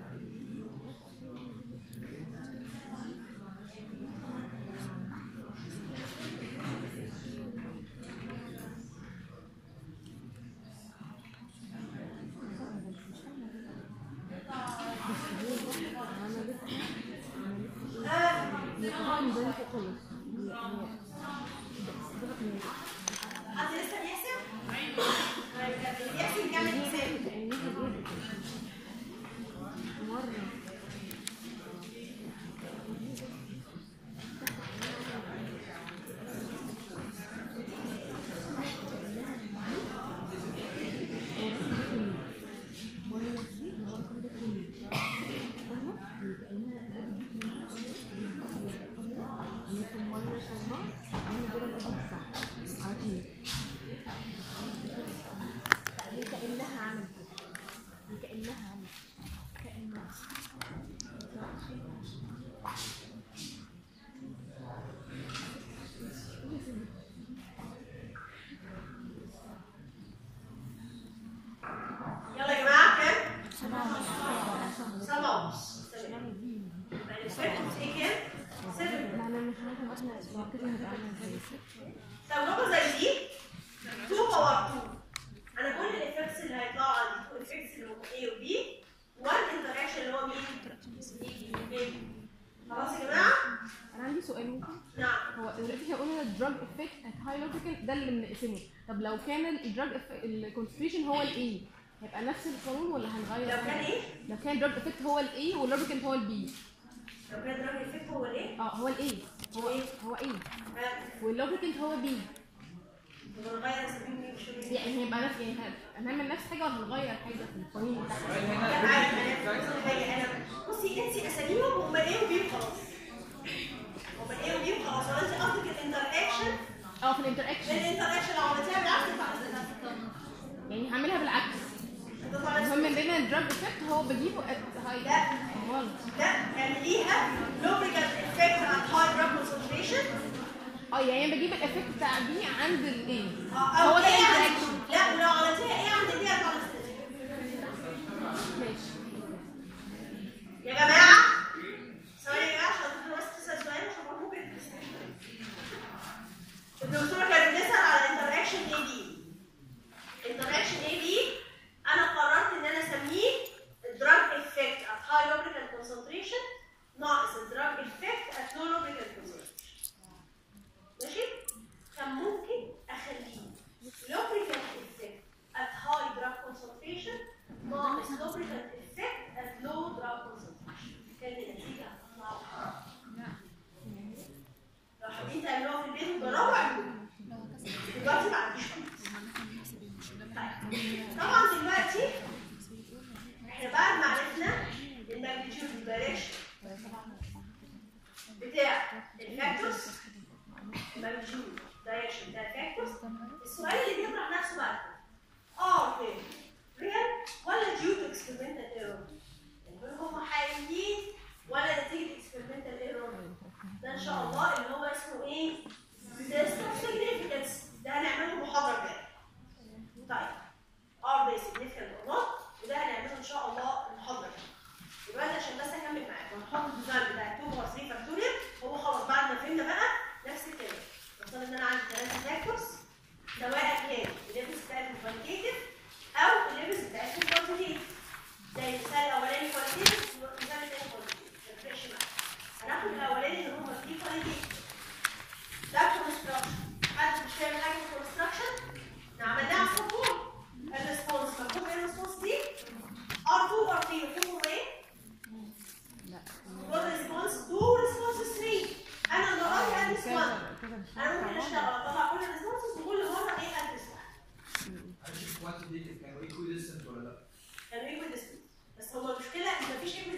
طبعا ده خلص حد لسه بيحسب؟ طيب اللي بيحسب يكمل حساب مرة هي كأنها عملت هي كأنها عملت كأنها يلا يا جماعه كام؟ سبعة ونص تمام يبقى الإفكت ايه كام؟ سبعة ما انا مش عارفه اصلا كده هتبقى عامله ازاي تجربة زي دي 2 باور 2 انا كل الايفكتس اللي هيطلعوا عندي 2 ايفكتس اللي هم A و B 1 انتراكشن اللي هو مين؟ A. خلاص يا جماعة؟ انا عندي سؤال ممكن نعم هو دلوقتي احنا قلنا الدراج افكت ات هاي لوجيكال ده اللي بنقسمه طب لو كان الدراج الكونسنتريشن هو الاي هيبقى نفس القانون ولا هنغير لو كان ايه؟ لو كان الدراج افكت هو الاي واللوجيكال هو البي لو كان دراج ايفكت هو الايه؟ اه هو الاي هو ايه؟ هو اي ها؟ واللوجيكال هو بي ونغير نسميه مين مش مين؟ يعني هيبقى نفس يعني هن- هنعمل نفس حاجه ولا هنغير حاجه في القانون بتاعها السؤال لا هنا عادي انا بص حاجة انا بصي انسي اساميهم هم ايه وبي وخلاص هم ايه وبي وخلاص هو انت قصدك الانتراكشن اه في الانتراكشن الانتراكشن لو عملتيها بالعكس تطلع يعني هعملها بالعكس تطلع المهم ان انا الدراج افكت هو بجيبه ات هاي لا. غلط لا اعمليها lubricant effect at high drug concentration اه يعني انا بجيب الافكت بتاع بي عند الاي أو هو ده إيه عند- الانتراكشن لا ولو عملتيها ايه عند دي هتطلع ماشي يا جماعه ثواني يا جماعه عشان تدخلوا بس تسال سؤال عشان هو ممكن الدكتوره كانت بتسال على انتراكشن اي بي انتراكشن اي بي انا قررت ان انا اسميه الدراج افكت at high lubricant concentration ناقص الدراج افكت at low lubricant concentration ماشي كان ممكن اخليه lubricant effect at high drug concentration ناقص lubricant effect at low drug concentration كان النتيجه هتطلع واحدة. لو حابين تعملوها في البيت وتجربوا اعملوها دلوقتي ما عنديش خالص طيب طبعا دلوقتي احنا بعد ما عرفنا الماجنتيود والدايركشن بتاع الفاكتورز الماجنتيود دايركشن بتاع الفاكتورز السؤال اللي بيطرح نفسه بقى اه ريال ريال ولا ديو تو اكسبيرمنتال ايرور يعني هم حقيقيين ولا نتيجه اكسبيرمنتال ايرور ده ان شاء الله اللي هو اسمه ايه؟ test of significance ده هنعمله محاضره جايه طيب ار ده significant or not وده هنعمله ان شاء الله المحاضره الجايه دلوقتي عشان بس اكمل معاكم هنحط الديزاين بتاع 2 باور 3 فاكتوريال هو خلاص بعد ما فهمنا بقى نفس الكلام نفترض ان انا عندي ثلاثه فاكتورز سواء كان الليفلز بتاعتهم كواليتيف او الليفلز بتاعتهم كوانتيتيف زي المثال الاولاني كواليتيف والمثال الثاني كواليتيف ما تفرقش معايا هناخد الاولاني اللي هم فيه كواليتيف ده كونستراكشن حد مش فاهم حاجه في الكونستراكشن عملناها على السطور الريسبونس مفهوم ايه الريسبونس دي؟ R2 R3 مفهوم ايه؟ لا والريسبونس 2 ريسبونس 3 انا المره دي ادرس 1 كده مش انا ممكن عارفه اشتغل اطلع كل الريسبونسز وكل مره ايه ادرس واحد معلش الكوانتيتيف كانوا ايكويديستنت ولا لا؟ كانوا ايكوال ديستنس بس هو المشكله ان مفيش ايكوال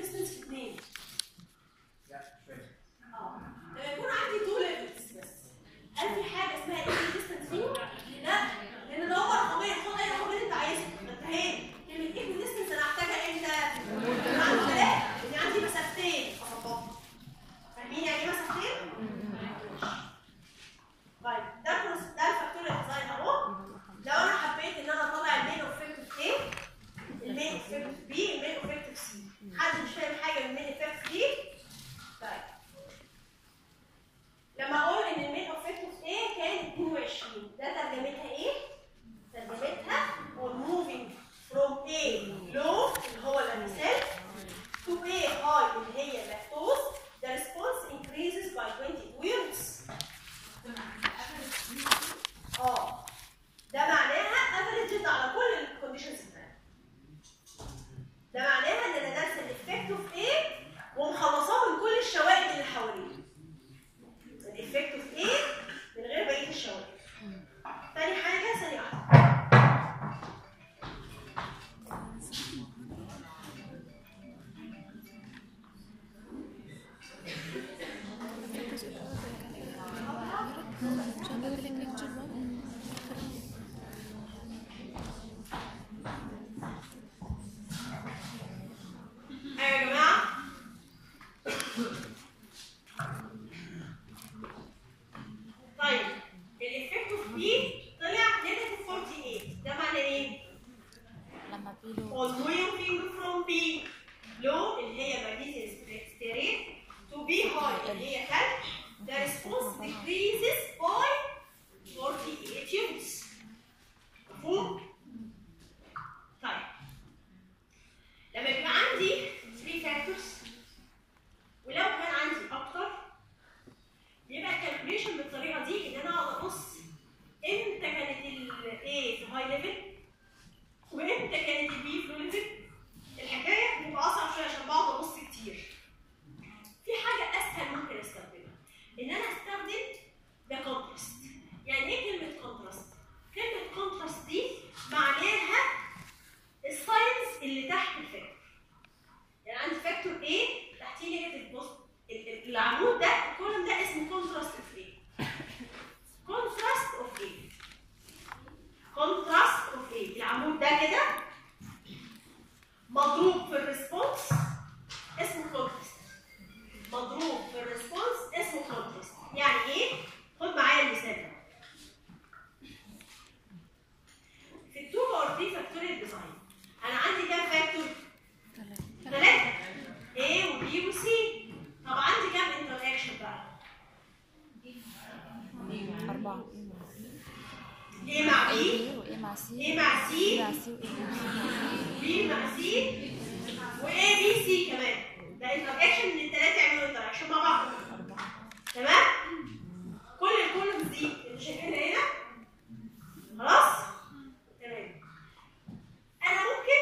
مع بي وايه مع سي ايه مع سي مع سي وايه بي مع سي واي بي سي كمان ده انتراكشن ان الثلاثه يعملوا انتراكشن مع بعض تمام كل الكولومز دي اللي شايفينها هنا خلاص تمام انا ممكن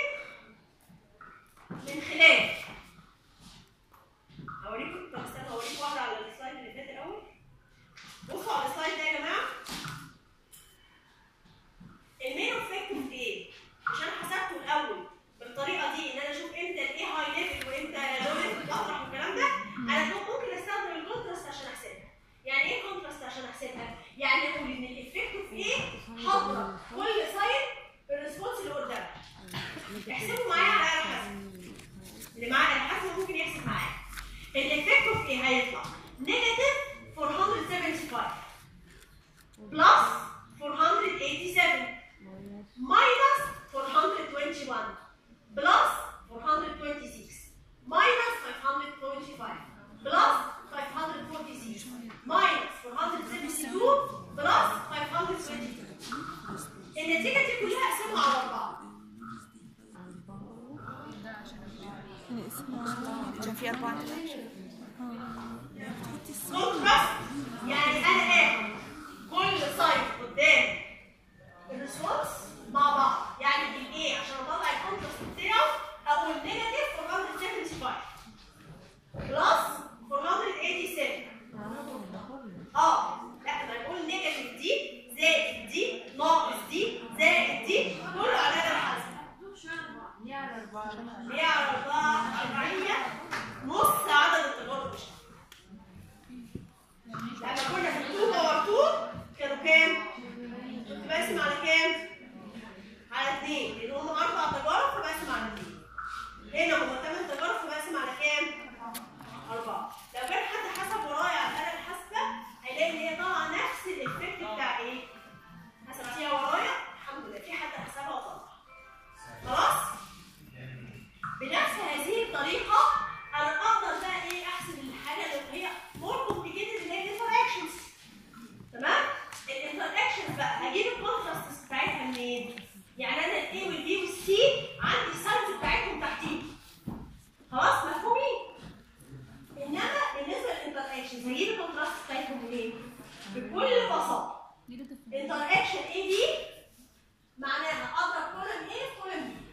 من خلال اوريكم طب استنى اوريكم واحده على السلايد اللي فات الاول بصوا على السلايد ده يا جماعه المين اوبجكتيف ايه؟ مش انا حسبته الاول بالطريقه دي ان انا اشوف امتى الايه هاي ليفل وامتى لو ليفل اطرح والكلام ده انا ممكن استخدم الكونتراست عشان احسبها يعني ايه كونتراست عشان احسبها؟ يعني اقول ان الافكتيف ايه حاضره كل سايد بالريسبونس اللي قدامها احسبوا معايا على الاله الحاسبه اللي معاه الاله الحاسبه ممكن يحسب معايا الافكتيف ايه هيطلع نيجاتيف 475 بلس 487 minus 421 plus 426 minus 525 plus 546 minus 472 plus 522 النتيجة دي كلها اقسمها على أربعة عشان في اربعه كونتراست يعني أنا آخد كل سايد قدام الريسبونس مع بعض يعني الايه عشان اطلع الكونتراست بتاعه اقول نيجاتيف 475 بلس 487 اه لا ما نقول نيجاتيف دي زائد دي ناقص دي زائد دي كله على الاله الحاسبه ليه على أربعة؟ هي على أربعة أربعية نص عدد التجارب مش لما كنا في 2 باور 2 كانوا كام؟ كنت بقسم على كام؟ على 2 لأن هم أربع تجارب فبقسم على 2 هنا هم 8 تجارب فبقسم على كام؟ أربعة لو كان حد حسب ورايا على الآلة الحاسبة هيلاقي إن هي طالعة نفس الإفكت بتاع إيه؟ حسبتيها ورايا الحمد لله في حد حسبها وطلع خلاص؟ بنفس هذه الطريقة أنا أقدر بقى إيه أحسب الحاجة اللي هي more complicated اللي هي الانتراكشنز تمام؟ الانتراكشنز بقى هجيب الكونتراست بتاعتها منين؟ يعني أنا ال A وال B وال C عندي الساينز بتاعتهم تحتيهم خلاص مفهومين؟ إنما بالنسبة للانتراكشنز هجيب الكونتراست بتاعتهم منين؟ بكل بساطة انتراكشن A B معناها أضرب كولم A في كولم B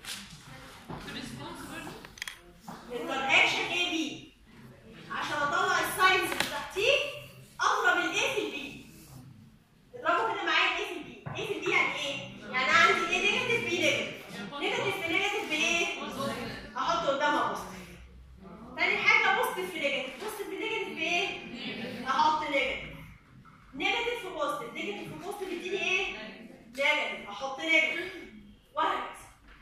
الانتراكشن اي بي عشان اطلع الساينز اللي تحتيه اضرب الاي في البي اضربوا كده معايا الاي في البي اي في البي يعني ايه؟ يعني عندي ايه نيجاتيف بي نيجاتيف نيجاتيف في نيجاتيف بايه؟ احط قدامها بوزيتيف تاني حاجه بوزيتيف في نيجاتيف بوزيتيف في نيجاتيف بايه؟ احط نيجاتيف نيجاتيف في بوزيتيف نيجاتيف في بوزيتيف يديني ايه؟ نيجاتيف احط نيجاتيف وهكذا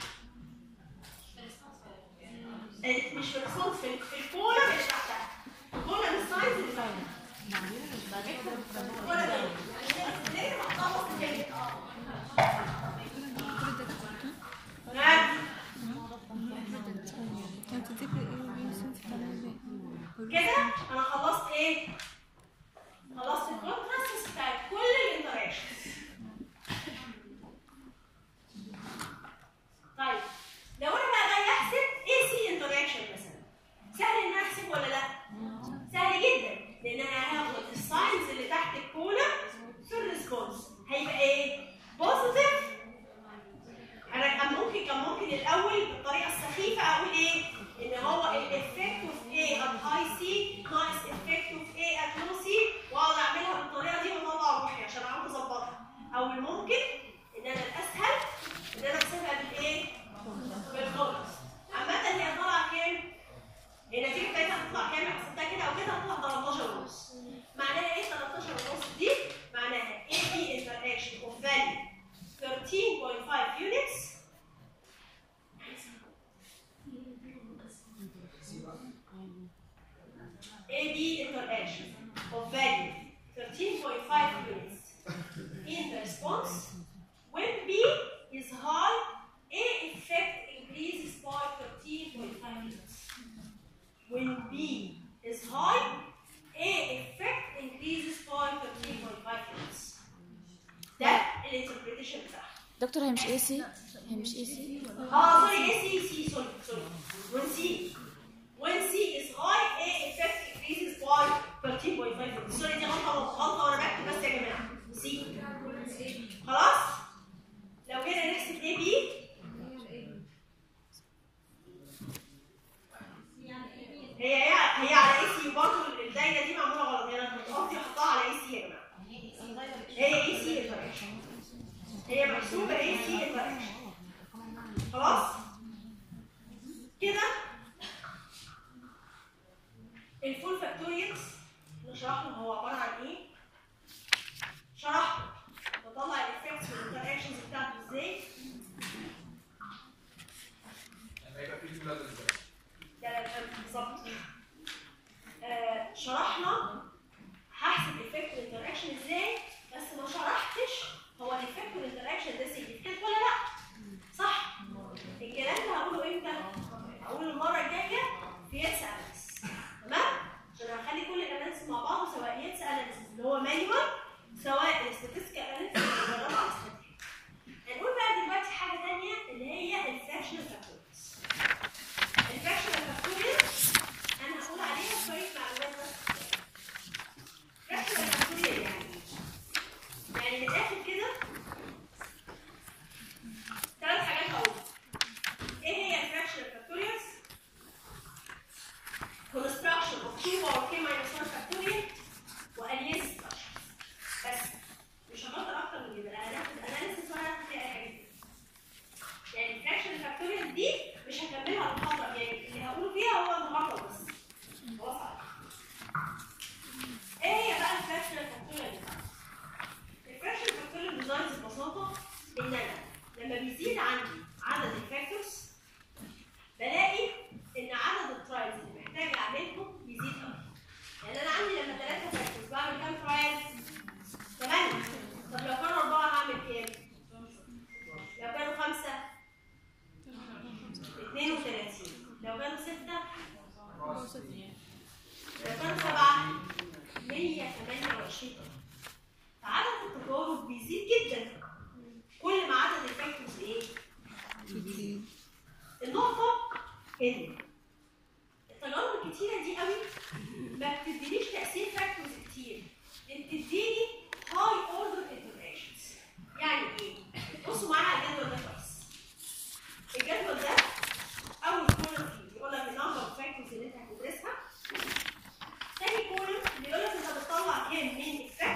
مش في الريسبونس في في الكولم اللي تحتها الكولم السايز اللي تحتها الكولم ده ليه محطوط في الجنب اه نعم. كده انا خلصت ايه خلصت الكونتراست بتاع كل الانتراكشنز طيب لو انا بقى جاي احسب ايه سي انتراكشن مثلا سهل ان أنا احسب ولا لا سهل جدا لان انا هاخد الساينز اللي تحت الكولا في الريسبونس هيبقى ايه بوزيتيف انا كان ممكن كان ممكن الاول بالطريقه السخيفه اقول ايه ان هو الافكت اوف ايه ات هاي سي ناقص افكت اوف ايه ات لو سي واقعد اعملها بالطريقه دي واطلع روحي عشان اعرف اظبطها او الممكن ان انا الاسهل ان انا احسبها بالايه بالخلص عامة هي طالعة كام؟ النتيجة بتاعتها هتطلع كام؟ حسبتها كده أو كده هتطلع 13 ونص. معناها إيه 13 ونص دي؟ معناها AB interaction of value 13.5 units AB interaction of value 13.5 units in the response when B is high A effect increases by 13.5 units. When B is high, A effect increases by 13.5 units. ده الانتربريتيشن بتاعها. دكتور هي مش اي سي هي مش اي سي اه سوري اي سي سي سوري سوري when C when C is high A effect increases by 13.5 سوري دي غلطه غلطه وانا بكتب بس يا جماعه C خلاص لو جينا نحسب A B هي هي هي على اي سي برضه الدايره دي معموله غلط هي انا كنت قصدي احطها على اي سي يا جماعه هي اي سي انتراكشن هي محسوبه اي سي انتراكشن خلاص كده الفول فاكتوريالز نشرح له هو عباره عن ايه شرح بطلع الافكتس والانتراكشنز بتاعته ازاي لما يبقى في تو ليفلز ده ده بالظبط آه، شرحنا هحسب الافكت والانتراكشن ازاي بس ما شرحتش هو الافكت والانتراكشن ده سيجنفيكانت ولا لا صح الكلام ده هقوله امتى هقوله المره الجايه في يتس اناليسيس تمام عشان هخلي كل الاناليسيس مع بعض سواء يتس اناليسيس اللي هو مانيوال سواء الاستاتستيكال اناليسيس اللي بنجربه على الاستاتيك هنقول بقى دلوقتي حاجه ثانيه اللي هي الفراكشنال فاكتورز الفراكشنال فاكتورز انا هقول عليها شويه معلومات بس فراكشنال فاكتورز يعني يعني من الاخر كده ثلاث حاجات هقول ايه هي الفراكشنال فاكتوريالز construction of 2 power k minus 1 factorial واليس بس مش هنقدر اكتر من كده لا هناخد اناليسيس ولا هناخد فيها اي حاجه كده. يعني الفراكشن فاكتوريال دي مش هكملها المحاضره يعني اللي هقوله فيها هو النهارده بس خلاص على كده. ايه هي بقى الفراكشن فاكتوريال الفراكشن فاكتوريال ديزاينز ببساطه ان انا لما بيزيد عندي عدد الفاكتورز بلاقي ان عدد الترايلز اللي محتاج اعملهم بيزيد قوي يعني انا عندي لما ثلاثه فاكتورز بعمل كام ترايل؟ ثمانيه طب لو كانوا اربعه هعمل كام؟ لو كانوا خمسه 32 لو كانوا ستة لو كانوا سبعة 128 فعدد التجارب بيزيد جدا كل ما عدد الفاكتورز ايه؟ بيزيد النقطة ان التجارب الكتيرة دي قوي ما بتدينيش تأثير فاكتورز كتير انت بتديني هاي اوردر انتراكشنز يعني ايه؟ بصوا معايا على الجدول ده كويس الجدول ده اول كولم فيه بيقول لك النمبر اوف فاكتورز اللي انت هتدرسها تاني كولم بيقول لك انت بتطلع كام من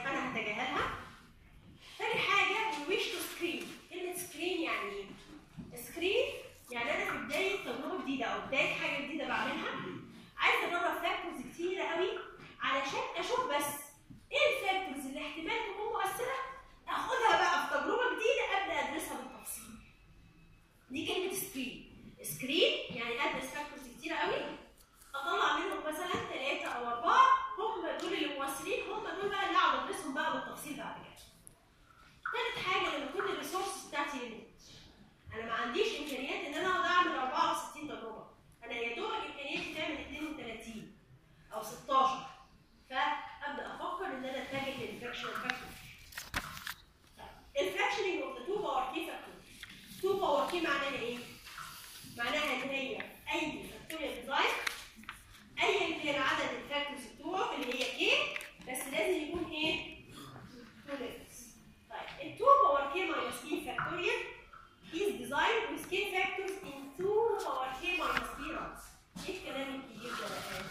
فانا هتجاهلها تاني حاجه we wish to screen كلمه screen يعني ايه؟ screen يعني انا في بدايه تجربه جديده او بدايه حاجه جديده بعملها عايزه اجرب فاكتورز كتيره قوي علشان اشوف بس ايه الفاكتورز اللي احتمال تكون مؤثره اخدها بقى في تجربه جديده ابدا ادرسها بالتفصيل دي كلمه سكرين سكرين يعني ادرس فاكتورز كتيره قوي اطلع منهم مثلا ثلاثه او اربعه هم دول اللي مؤثرين هم دول بقى اللي اقعد ادرسهم بقى بالتفصيل بعد كده ثالث حاجه لما يكون الريسورس بتاعتي ليميت انا ما عنديش امكانيات ان انا اقعد اعمل 64 تجربه انا يا دوبك امكانياتي تعمل 32 او 16 فابدا افكر ان انا اتجه للفراكشنال فاكتور الفراكشننج اوف ذا 2 باور كي فاكتور 2 باور كي معناها ايه؟ معناها ان هي اي فاكتوريال ديزاين ايا كان عدد الفاكتورز بتوعه اللي هي كي بس لازم يكون ايه؟ 2 ليفلز طيب ال 2 باور كي minus e factorial is designed with k factors in 2 power k minus p rods. ايه الكلام الكبير ده بقى؟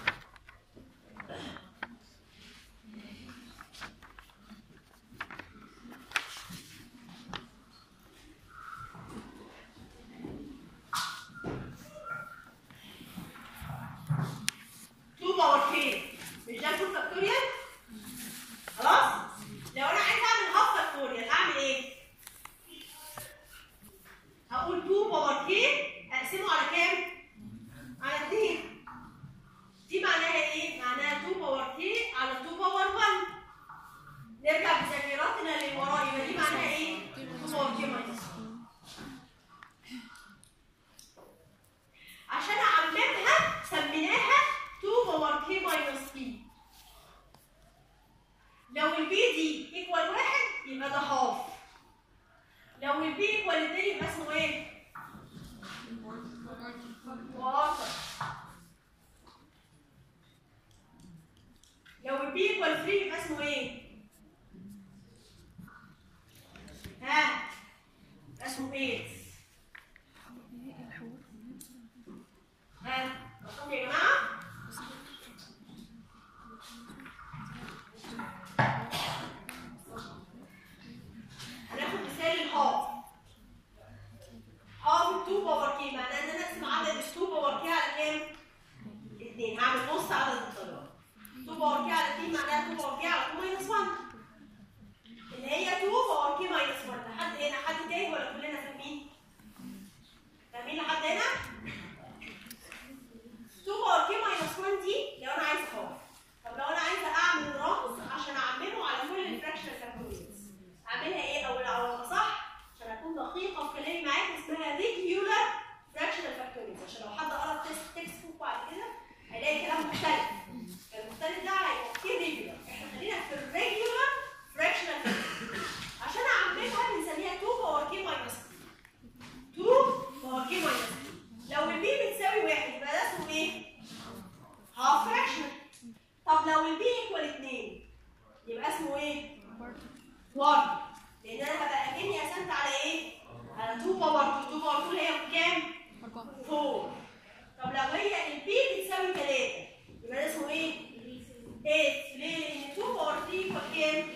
تو باور كي مش ده 2 فاكتوريال؟ خلاص؟ لو انا عايز اعمل هاف فاكتوريال اعمل ايه؟ هقول 2 باور كي اقسمه على كام؟ على 2 دي معناها ايه؟ معناها 2 باور كي على 2 باور 1 نرجع بذاكرتنا اللي وراء يبقى دي معناها ايه؟ 2 باور كي ماينس عشان اعممها سميناها 2 باور كي ماينس بي لو البي دي ايكوال واحد يبقى ده هاف لو البي ايكوال 2 يبقى اسمه ايه؟ كوارتر لو البي ايكوال 3 يبقى اسمه ايه؟ ها؟ اسمه 8 ها؟ مفهوم يا جماعه؟ هناخد مثال الهاف هاف 2 باور كي معناه ان انا اقسم عدد ال 2 باور كي على كام؟ 2 هعمل نص عدد الضربات 2 باور كي على 2 معناها 2 باور كي على 2 ماينس 1 اللي هي 2 باور كي ماينس 1 لحد هنا حد تاني ولا كلنا فاهمين؟ فاهمين لحد هنا؟ 2 باور كي ماينس 1 دي لو انا عايزه هاف طب لو انا عايزه اعمل رمز عشان اعمله على كل الفراكشنال فاكتوريالز اعملها ايه او او صح عشان اكون دقيقه في كلامي معاك اسمها ريجولار فراكشنال فاكتوريالز عشان لو حد قرا التكست تكست بوك بعد كده هيلاقي كلام مختلف المختلف ده هيبقى كتير ريجولار احنا خلينا في الريجولار فراكشنال فاكتوريالز عشان اعملها بنسميها 2 باور كي ماينس 2 باور كي ماينس لو البي بتساوي واحد يبقى ده اسمه ايه؟ هاف فراكشنال طب لو البي ايكوال 2 يبقى اسمه ايه؟ كوارتر لان انا هبقى اكني قسمت على ايه؟ على 2 باور 2 2 باور 2 اللي هي كام؟ 4 طب لو هي البي بتساوي 3 يبقى ده اسمه ايه؟ 8 ليه؟ لان 2 باور 3 يبقى كام؟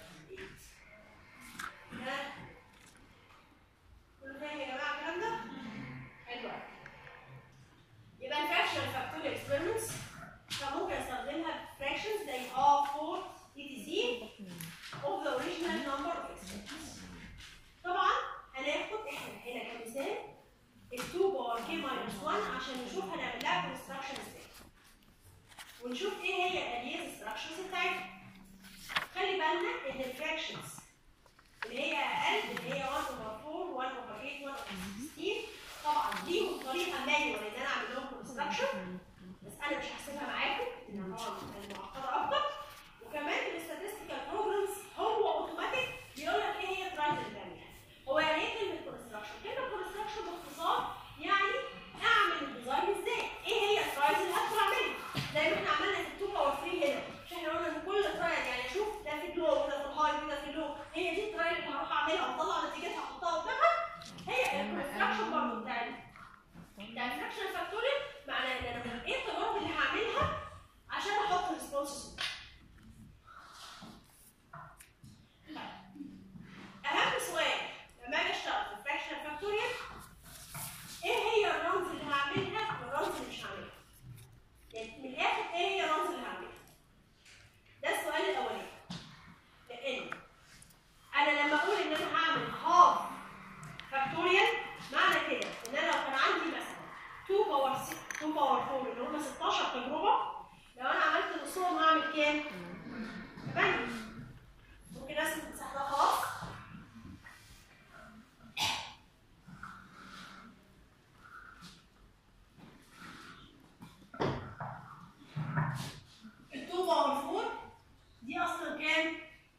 8 ها؟ كله فاهم يا جماعه الكلام ده؟ حلو قوي. يبقى الفراكشنال فاكتوريال اكسبيرمنتس كان ممكن استخدمها في fractions زي half 4 etc of the original number of expressions. طبعا هناخد احنا هنا كمثال ال 2 باور k minus 1 عشان نشوف هنعمل لها construction ازاي. ونشوف ايه هي الالياز instructions بتاعتها. خلي بالنا ان الفراكشنز اللي هي اقل اللي هي 1 over 4 1 over 8 1 over 16 طبعا ليهم طريقه مانيوال ان انا اعمل لهم construction بس انا مش هحسبها معاكم لان طبعا المعقده اكتر وكمان الاستاتستيكال بروجرامز هو اوتوماتيك بيقول لك ايه هي ترايز اللي بتعملها هو يعني ايه كلمه كونستراكشن؟ كلمه كونستراكشن باختصار يعني اعمل الديزاين ازاي؟ ايه هي الترايز اللي هدخل اعملها؟ زي ما احنا عملنا في 2 باور 3 هنا مش احنا قلنا ان كل ترايل يعني اشوف ده في اللو وده في الهاي وده في اللو هي دي الترايل اللي هروح اعملها واطلع نتيجتها احطها قدامها هي الكونستراكشن برضه بتاعتنا ده الفراكشن فاكتوريال معناه ان انا ايه التجارب اللي هعملها عشان احط الريسبونسز 2 باور 4 اللي هم 16 تجربه لو انا عملت نصهم هعمل كام؟ 8 ممكن ارسم المساحه ده خلاص ال 2 باور 4 دي اصلا كام؟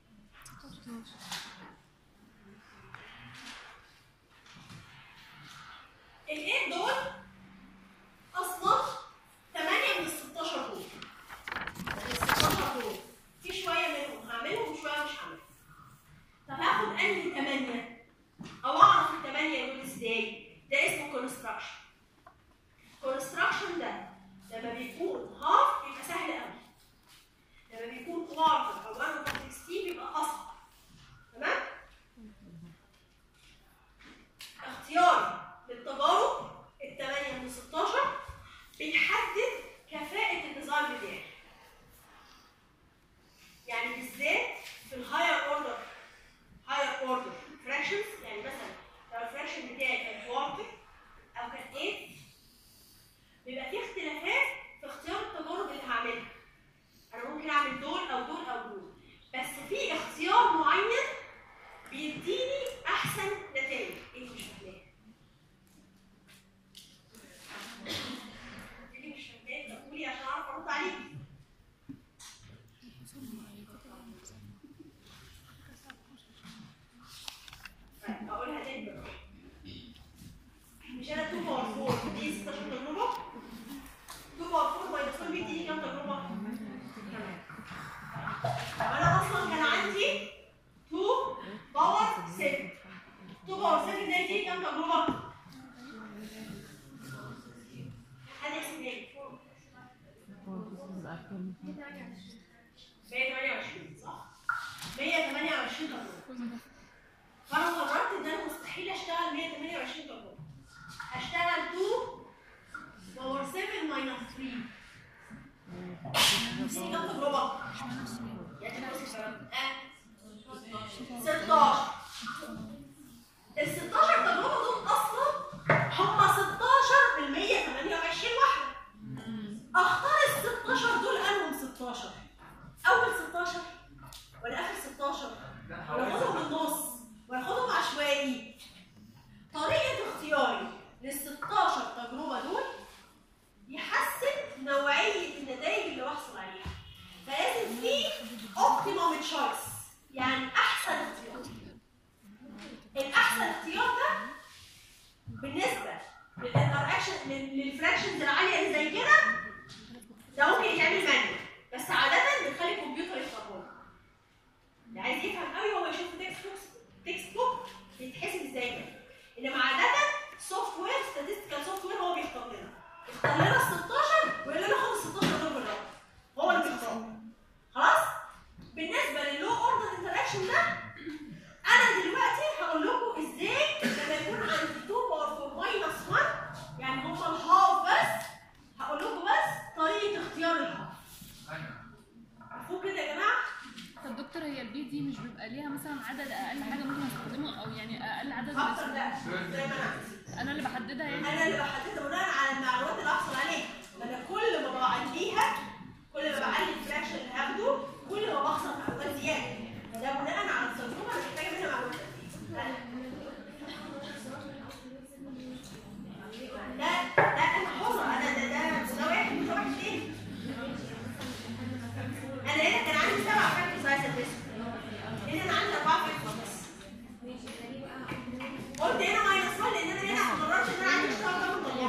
الايه دول اصلا 8 من ال 16 دول ال 16 دول في شويه منهم هعملهم وشويه مش هعملهم طب هاخد انهي 8 او اعرف ال 8 دول ازاي ده اسمه كونستراكشن كونستراكشن ده لما بيكون هاف بيبقى سهل قوي لما بيكون كوارتر او 1 over 16 بيبقى اصعب تمام اختياري للتجارب الثمانية من 16 بيحدد كفاءة النظام بتاعي. يعني بالذات في الهاير اوردر هاير اوردر فراكشنز يعني مثلا لو الفراكشن بتاعي كان كوارتر او كان 8 بيبقى في اختلافات في اختيار التجارب اللي هعملها. انا ممكن اعمل دول او دول او دول بس في اختيار معين بيديني احسن نتائج انت مش فاهماها اللي مش فاهماه تقولي عشان اعرف ارد عليكي طيب اقولها تاني بقى. مش انا 2 باور 4 دي 16 تجربه 2 باور 4 ماينس 1 بيديني كام تجربه؟ تمام طب انا اصلا كان عندي 2 باور 7 2 باور 7 ده يديني كام تجربه؟ حد يحسب لي 128 صح؟ 128 تجربه فانا قررت ان انا مستحيل اشتغل 128 تجربه هشتغل 2 باور 7 ماينس 3 كام تجربه؟ يعني بص يا شباب آه. 16 ال 16 تجربه دول اصلا هم 16 من 128 واحده اختار ال 16 دول انهم 16 اول 16 ولا اخر 16 ولا اخدهم بالنص ولا اخدهم عشوائي طريقه اختياري لل 16 تجربه دول يحسن نوعيه النتائج اللي بحصل عليها فلازم في اوبتيمم تشويس يعني احسن اختيار الاحسن اختيار ده بالنسبه للانتراكشن للفراكشنز العاليه اللي زي كده ده ممكن يتعمل مانيوال بس عاده بنخلي الكمبيوتر يختاره لنا. اللي عايز يفهم قوي هو يشوف تكست بوك تكست بوك بيتحسب ازاي كده انما عاده سوفت وير ستاتستيكال سوفت وير هو بيختار لنا يختار لنا ال 16 ويقول لنا خد ال 16 دول بالرقم هو اللي بيختار خلاص بالنسبه للو اوردر انتراكشن ده انا دلوقتي هقول لكم ازاي لما يكون عندي 2 باور 4 ماينس 1 يعني هم الهاف بس هقول لكم بس طريقه اختيار الهاف مفهوم كده يا جماعه؟ طب دكتور هي البي دي مش بيبقى ليها مثلا عدد اقل حاجه ممكن استخدمه او يعني اقل عدد اكتر من لا زي ما انا عايز. انا اللي بحددها يعني انا اللي بحددها بناء على المعلومات اللي هحصل عليها انا كل ما بعليها كل ما بعلي الفراكشن اللي هاخده كل ما بخسر معلومات زياده فده بناء على التجربه انا محتاجه منها معلومات ده ده انا حره انا ده ده ده واحد وده واحد تاني انا هنا كان عندي سبع فاكتورز عايزه ادرسهم هنا انا عندي اربعه فاكتورز بس قلت هنا ماينس 1 لان انا هنا قررت ان انا عايز اشتغل ضغط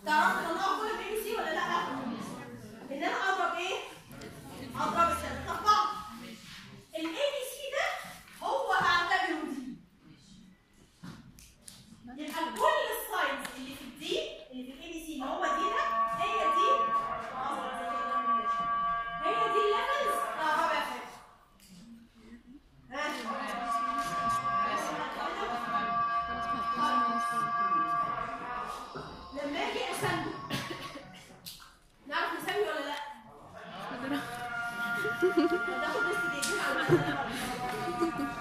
تعرفوا تطلعوا كل الاي بي سي ولا لا؟ ان انا اضرب ايه؟ اضرب الثلاثه في بعض الاي بي سي ده هو هعتبره دي يبقى كل الساينز اللي في الدي اللي في الاي بي سي اللي هو دي ده هي دي هي دي الليفلز بتاع رابع فاز لما اجي اسمي نعرف نسمي ولا لا؟ هتاخد بس دقيقتين على ما أسمي.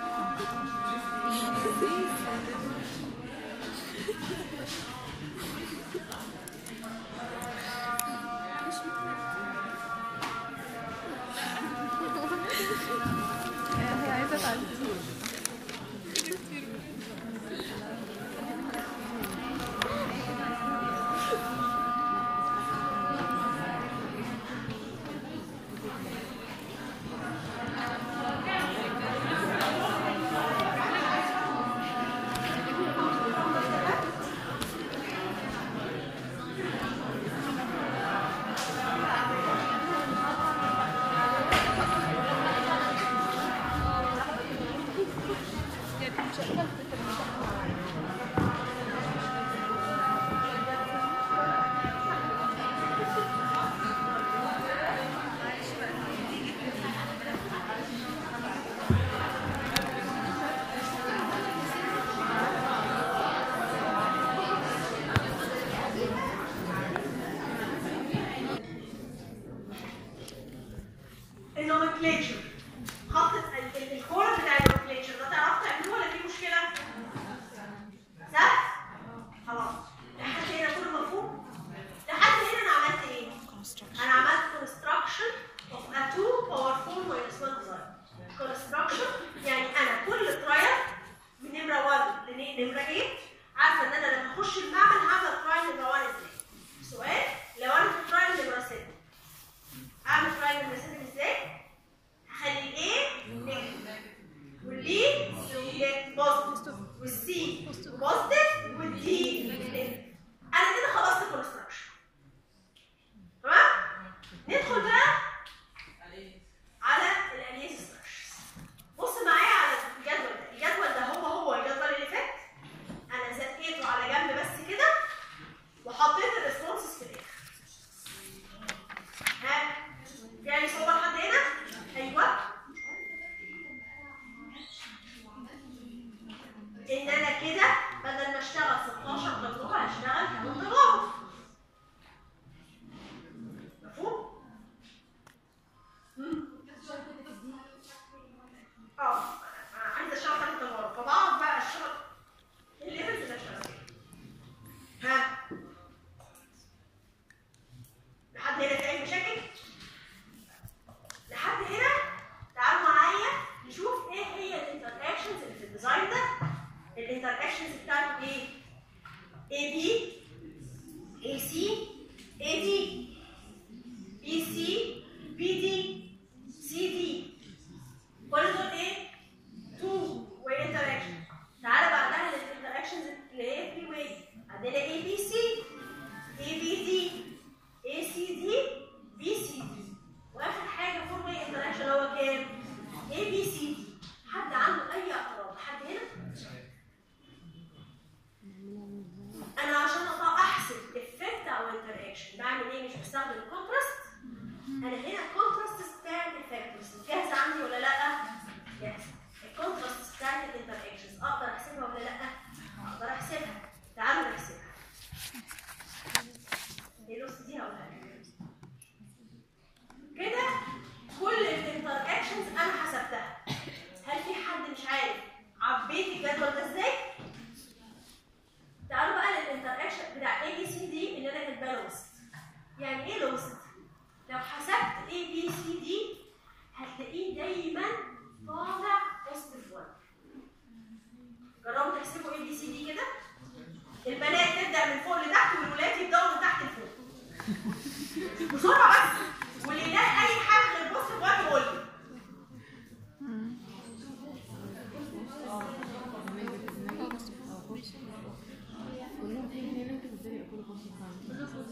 هي عايزه تعدي النومنكليتشر حاطط ال- ال- الكورة بتاع النومنكليتشر ده تعرفوا تعملوه ولا في مشكلة؟ سهل؟ خلاص لحد هنا كله مفهوم؟ لحد هنا انا عملت ايه؟ انا عملت construction of a two powerful minus one design. construction يعني انا كل ترايل من نمرة 1 لنمرة 8 عارفة ان انا لما اخش المعمل هعمل ترايل نمرة 1 ازاي؟ سؤال لو انا في ترايل نمرة 6 اعمل ترايل نمرة 6 ازاي؟ هخلي الايه نيجاتيف والبي بوزيتيف والسي بوزيتيف والدي نيجاتيف انا كده خلصت الكونستراكشن تمام ندخل بقى على الالياس ستراكشرز بص معايا على الجدول ده الجدول ده هو هو الجدول اللي فات انا زقيته على جنب بس كده وحطيت الريسبونسز في الاخر ها يعني صور حد هنا ايوه ان انا كده بدل ما اشتغل 16 تجربه هشتغل 8 تجارب مفهوم؟ مم. اه أنا عايزه اشتغل 8 تجارب فبقعد بقى اشتغل الليفلز اللي اشتغل ها لحد هنا في اي مشاكل؟ لحد هنا تعالوا معايا نشوف ايه هي الانتراكشنز اللي في الديزاين ده الانتراكشنز بتاعته ايه؟ اي بي اي سي اي دي بي سي بي دي سي دي كل دول ايه؟ تو واي انتراكشن تعالى بعدها للانتراكشنز اللي هي فري واي عندنا اي بي سي اي بي دي اي سي دي بي سي دي واخر حاجه فور واي انتراكشن هو كام؟ اي بي سي دي حد عنده اي اعتراض حد هنا؟ انا عشان اطلع احسب افكت او انتراكشن بعمل ايه مش بستخدم الكونتراست انا هنا الكونتراست بتاعت الفاكتورز جاهزه عندي ولا لا؟ جاهزه الكونتراست بتاعت الانتراكشنز اقدر احسبها ولا لا؟ اقدر احسبها تعالوا نحسبها ايه نص دي هقولها لك. كده كل الانتراكشنز انا حسبتها هل في حد مش عارف عبيت الجدول ده ازاي؟ تعالوا بقى للانتراكشن بتاع اي بي سي دي اللي انا كاتباه لوست يعني ايه لوست؟ لو حسبت اي بي سي دي هتلاقيه دايما طالع بوزيتيف 1 جربوا تحسبوا اي بي سي دي كده البنات تبدا من فوق لتحت والولاد يبداوا من تحت لفوق بسرعه بس واللي يلاقي اي حاجه غير بوزيتيف 1 يقول لي كلهم في هنا انت بتدري كل خمسة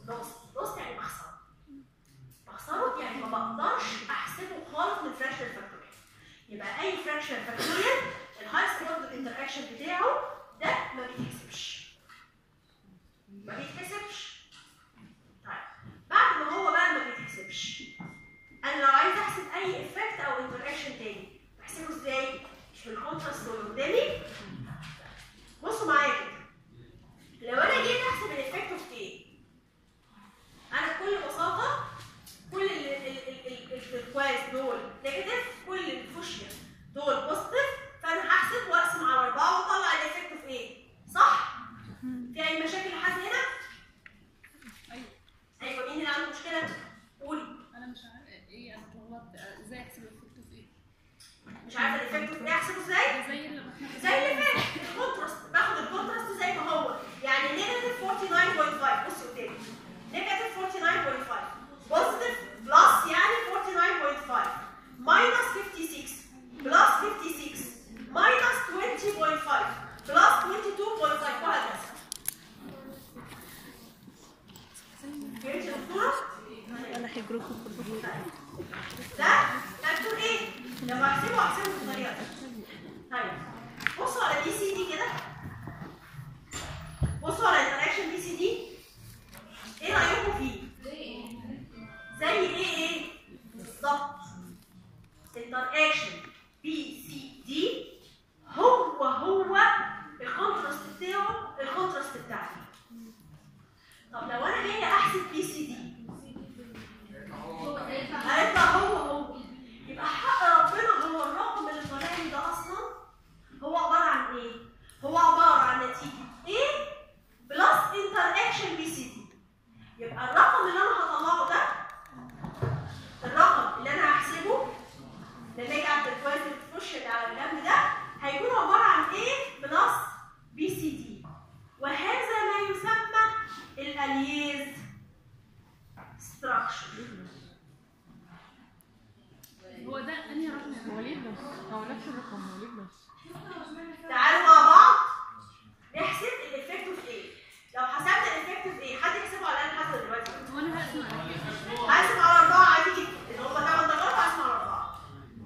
لوس لوس يعني بخسره بخسره يعني ما بقدرش احسبه خالص من فراكشن فاكتوريال يبقى اي فراكشن فاكتوريال الهايست اوردر انتراكشن بتاعه ده ما بيتحسبش ما بيتحسبش طيب بعد ما هو بقى ما بيتحسبش انا لو عايز احسب اي افكت او انتراكشن تاني بحسبه ازاي؟ مش بالكونتراست اللي قدامي بصوا معايا كده لو انا جيت احسب الافكت اوف ايه انا بكل بساطه كل ال- ال- ال- ال- التركواز دول نيجاتيف كل الفوشيا دول بوزيتيف فانا هحسب واقسم على اربعه واطلع الافكت اوف ايه صح؟ في اي مشاكل لحد هنا؟ ايوه ايوه مين اللي عنده مشكله؟ قولي انا مش عارفه ايه انا اتلخبطت ازاي احسب الافكت في ايه مش عارفه الافكت اوف ايه احسبه ازاي؟ ده زي اللي احنا زي اللي فات الكونتراست باخد الكونتراست زي ما هو يعني نيجاتيف 49.5 بصي قدامي نيجاتيف 49.5 بوزيتيف بلس يعني 49.5 ماينس 56 بلس 56 ماينس 20.5 بلس 22.5 وهكذا فهمت يا دكتوره؟ انا هيجروكم كلكم ده فاكتور ايه؟ لما احسبه احسبه بالطريقه دي. طيب بصوا على دي سي دي كده بصوا على الانتراكشن دي سي دي ايه رايكم فيه؟ زي ايه ايه؟ بالظبط انتراكشن بي سي دي هو هو الكونتراست بتاعه الكونتراست بتاعتي طب لو انا جايه احسب بي سي دي هيطلع هو هو يبقى حق ربنا هو الرقم اللي طالع لي ده اصلا هو عباره عن ايه؟ هو عباره عن نتيجه ايه بلس انتر اكشن بي سي دي يبقى الرقم اللي انا هطلعه ده الرقم اللي انا هحسبه لما اجي اعمل الكويز اللي بتخش على الجنب ده هيكون عباره عن ايه بلس بي سي دي وهذا ما يسمى الالياز ستراكشر هو ده انهي رقم يا هو ليه بلس هو نفس الرقم هو ليه بلس تعالوا مع بعض نحسب الافكتيف ايه لو حسبت الافكتيف ايه حد يحسبه على الاقل حسب دلوقتي هو انا هسمع هقسم على اربعه عادي جدا ان هم ثمان درجات هقسم على اربعه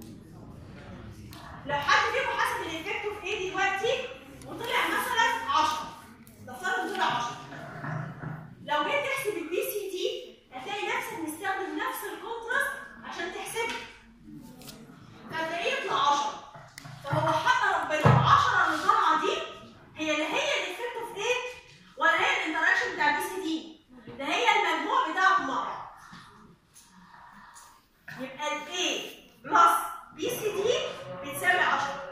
لو حد فيكم حسب الافكتيف ايه دلوقتي وطلع مثلا 10 نفترض طلع 10 لو جيت تحسب البي سي دي هتلاقي نفسك مستخدم نفس الكونتراست عشان تحسبه هتلاقيه يطلع 10 فهو حق ربنا ال 10 اللي طالعه دي هي لا هي الافكتيف ايه ولا هي الانتراكشن بتاع البي سي دي ده هي المجموع بتاعهم مع بعض يبقى ال A بلس بي سي دي بتساوي 10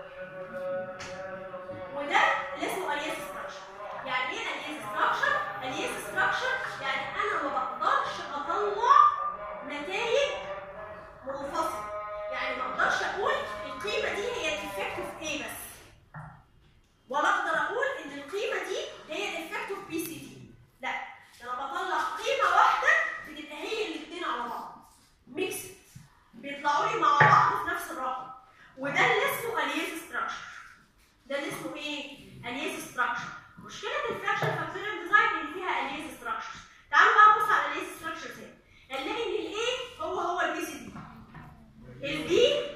وده اللي اسمه الياس ستراكشر يعني ايه الياس ستراكشر؟ الياس ستراكشر يعني انا ما بقدرش اطلع نتائج منفصله يعني ما اقدرش اقول القيمه دي هي الافكتيف ايه بس ولا اقدر اقول ان القيمه دي هي الافكتيف بي سي دي لا ده انا بطلع قيمه واحده بتبقى هي الاثنين على بعض ميكس بيطلعوا لي مع بعض في نفس الرقم وده اللي اسمه الياز ستراكشر ده اللي اسمه ايه؟ الياز ستراكشر مشكله الفراكشن فاكتوريال ديزاين اللي فيها الياز ستراكشر تعالوا بقى نبص على الياز ستراكشر تاني هنلاقي ان الايه هو هو البي سي دي البي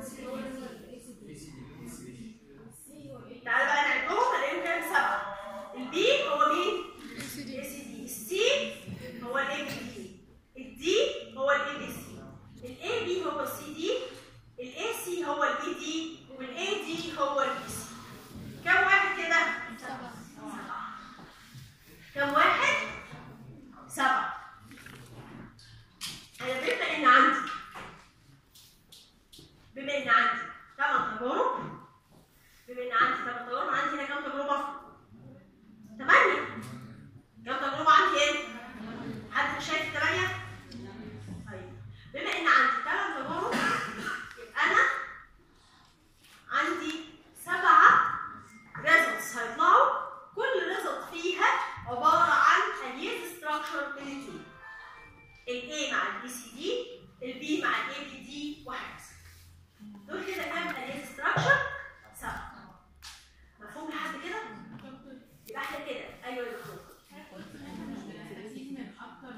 تعالى بقى نعدهم هنلاقيهم كام سبعه البي هو مين؟ السي دي السي هو الاي بي دي الدي هو الاي بي سي الاي بي هو السي دي الاي سي هو البي دي والاي دي هو البي سي كم واحد كده؟ سبعه كم واحد؟ سبعه انا بما ان عندي بما ان عندي ثمان تجارب بما ان عندي ثمان تجارب عندي هنا كام تجربه؟ ثمانيه كام تجربه عندي هنا؟ حد مش شايف الثمانيه؟ طيب بما ان عندي ثمان تجارب يبقى انا عندي سبعه ريزلتس هيطلعوا كل ريزلت فيها عباره عن الياز ستراكشر من الاثنين الاي مع البي سي دي البي مع الاي بي دي وهكذا دول كده كام الياز ستراكشر؟ سبعه مفهوم لحد كده؟ يبقى احنا كده ايوه يا دكتور من اكتر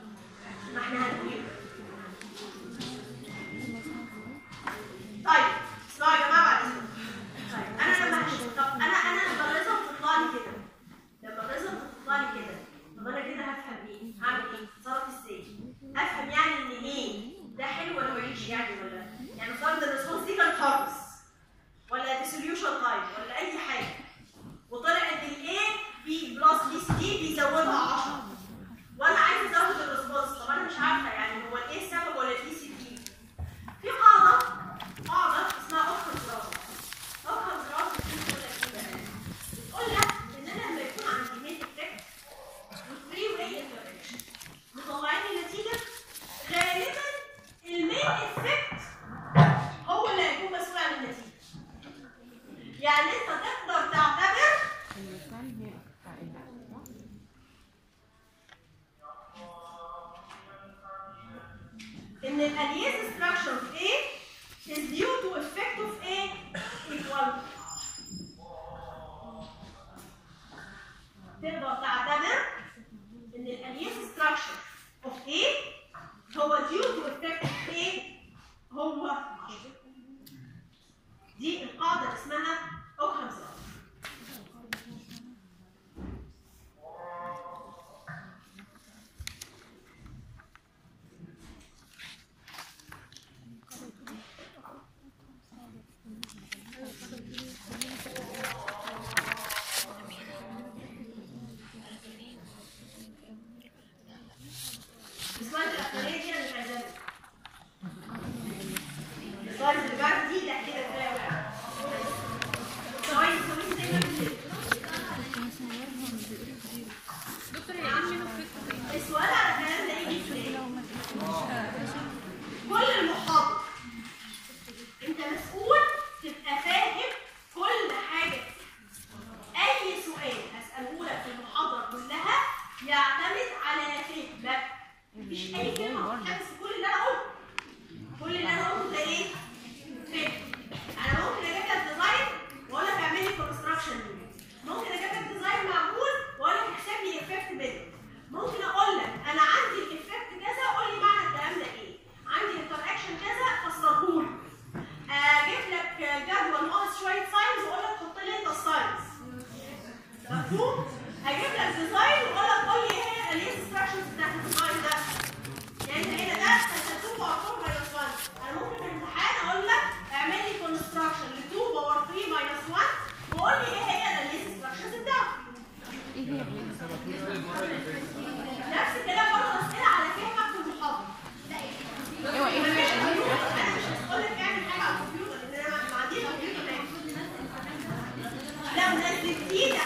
بيعتمد على فهم لا مفيش اي كلمه بتحبس كل اللي انا قلته كل اللي انا قلته ده ايه؟ فهم انا ممكن اجيب لك ديزاين واقول لك اعمل لي كونستراكشن ممكن اجيب لك ديزاين معمول واقول لك احسب لي افكت منه ممكن اقول لك انا عندي الافكت كذا قول لي معنى الكلام ده ايه عندي انتر اكشن كذا فسره لي اجيب لك جدول ناقص شويه ساينز واقول لك حط لي انت الساينز مفهوم هجيب لك ديزاين واقول لك قول لي ايه هي الانستراكشنز بتاعت الديزاين ده يعني انت هنا ده انت 2 باور 4 ماينس 1 انا ممكن في الامتحان اقول لك اعمل لي كونستراكشن ل 2 باور 3 ماينس 1 وقول لي ايه هي الانستراكشنز بتاعته ايه هي الرينج؟ نفس الكلام برضه اسئله على فهمك في المحاضره ايوه ايه هي الرينج؟ انا مش هقول لك اعمل حاجه على الكمبيوتر لان انا ما عنديش كمبيوتر لا ونزلتيه ده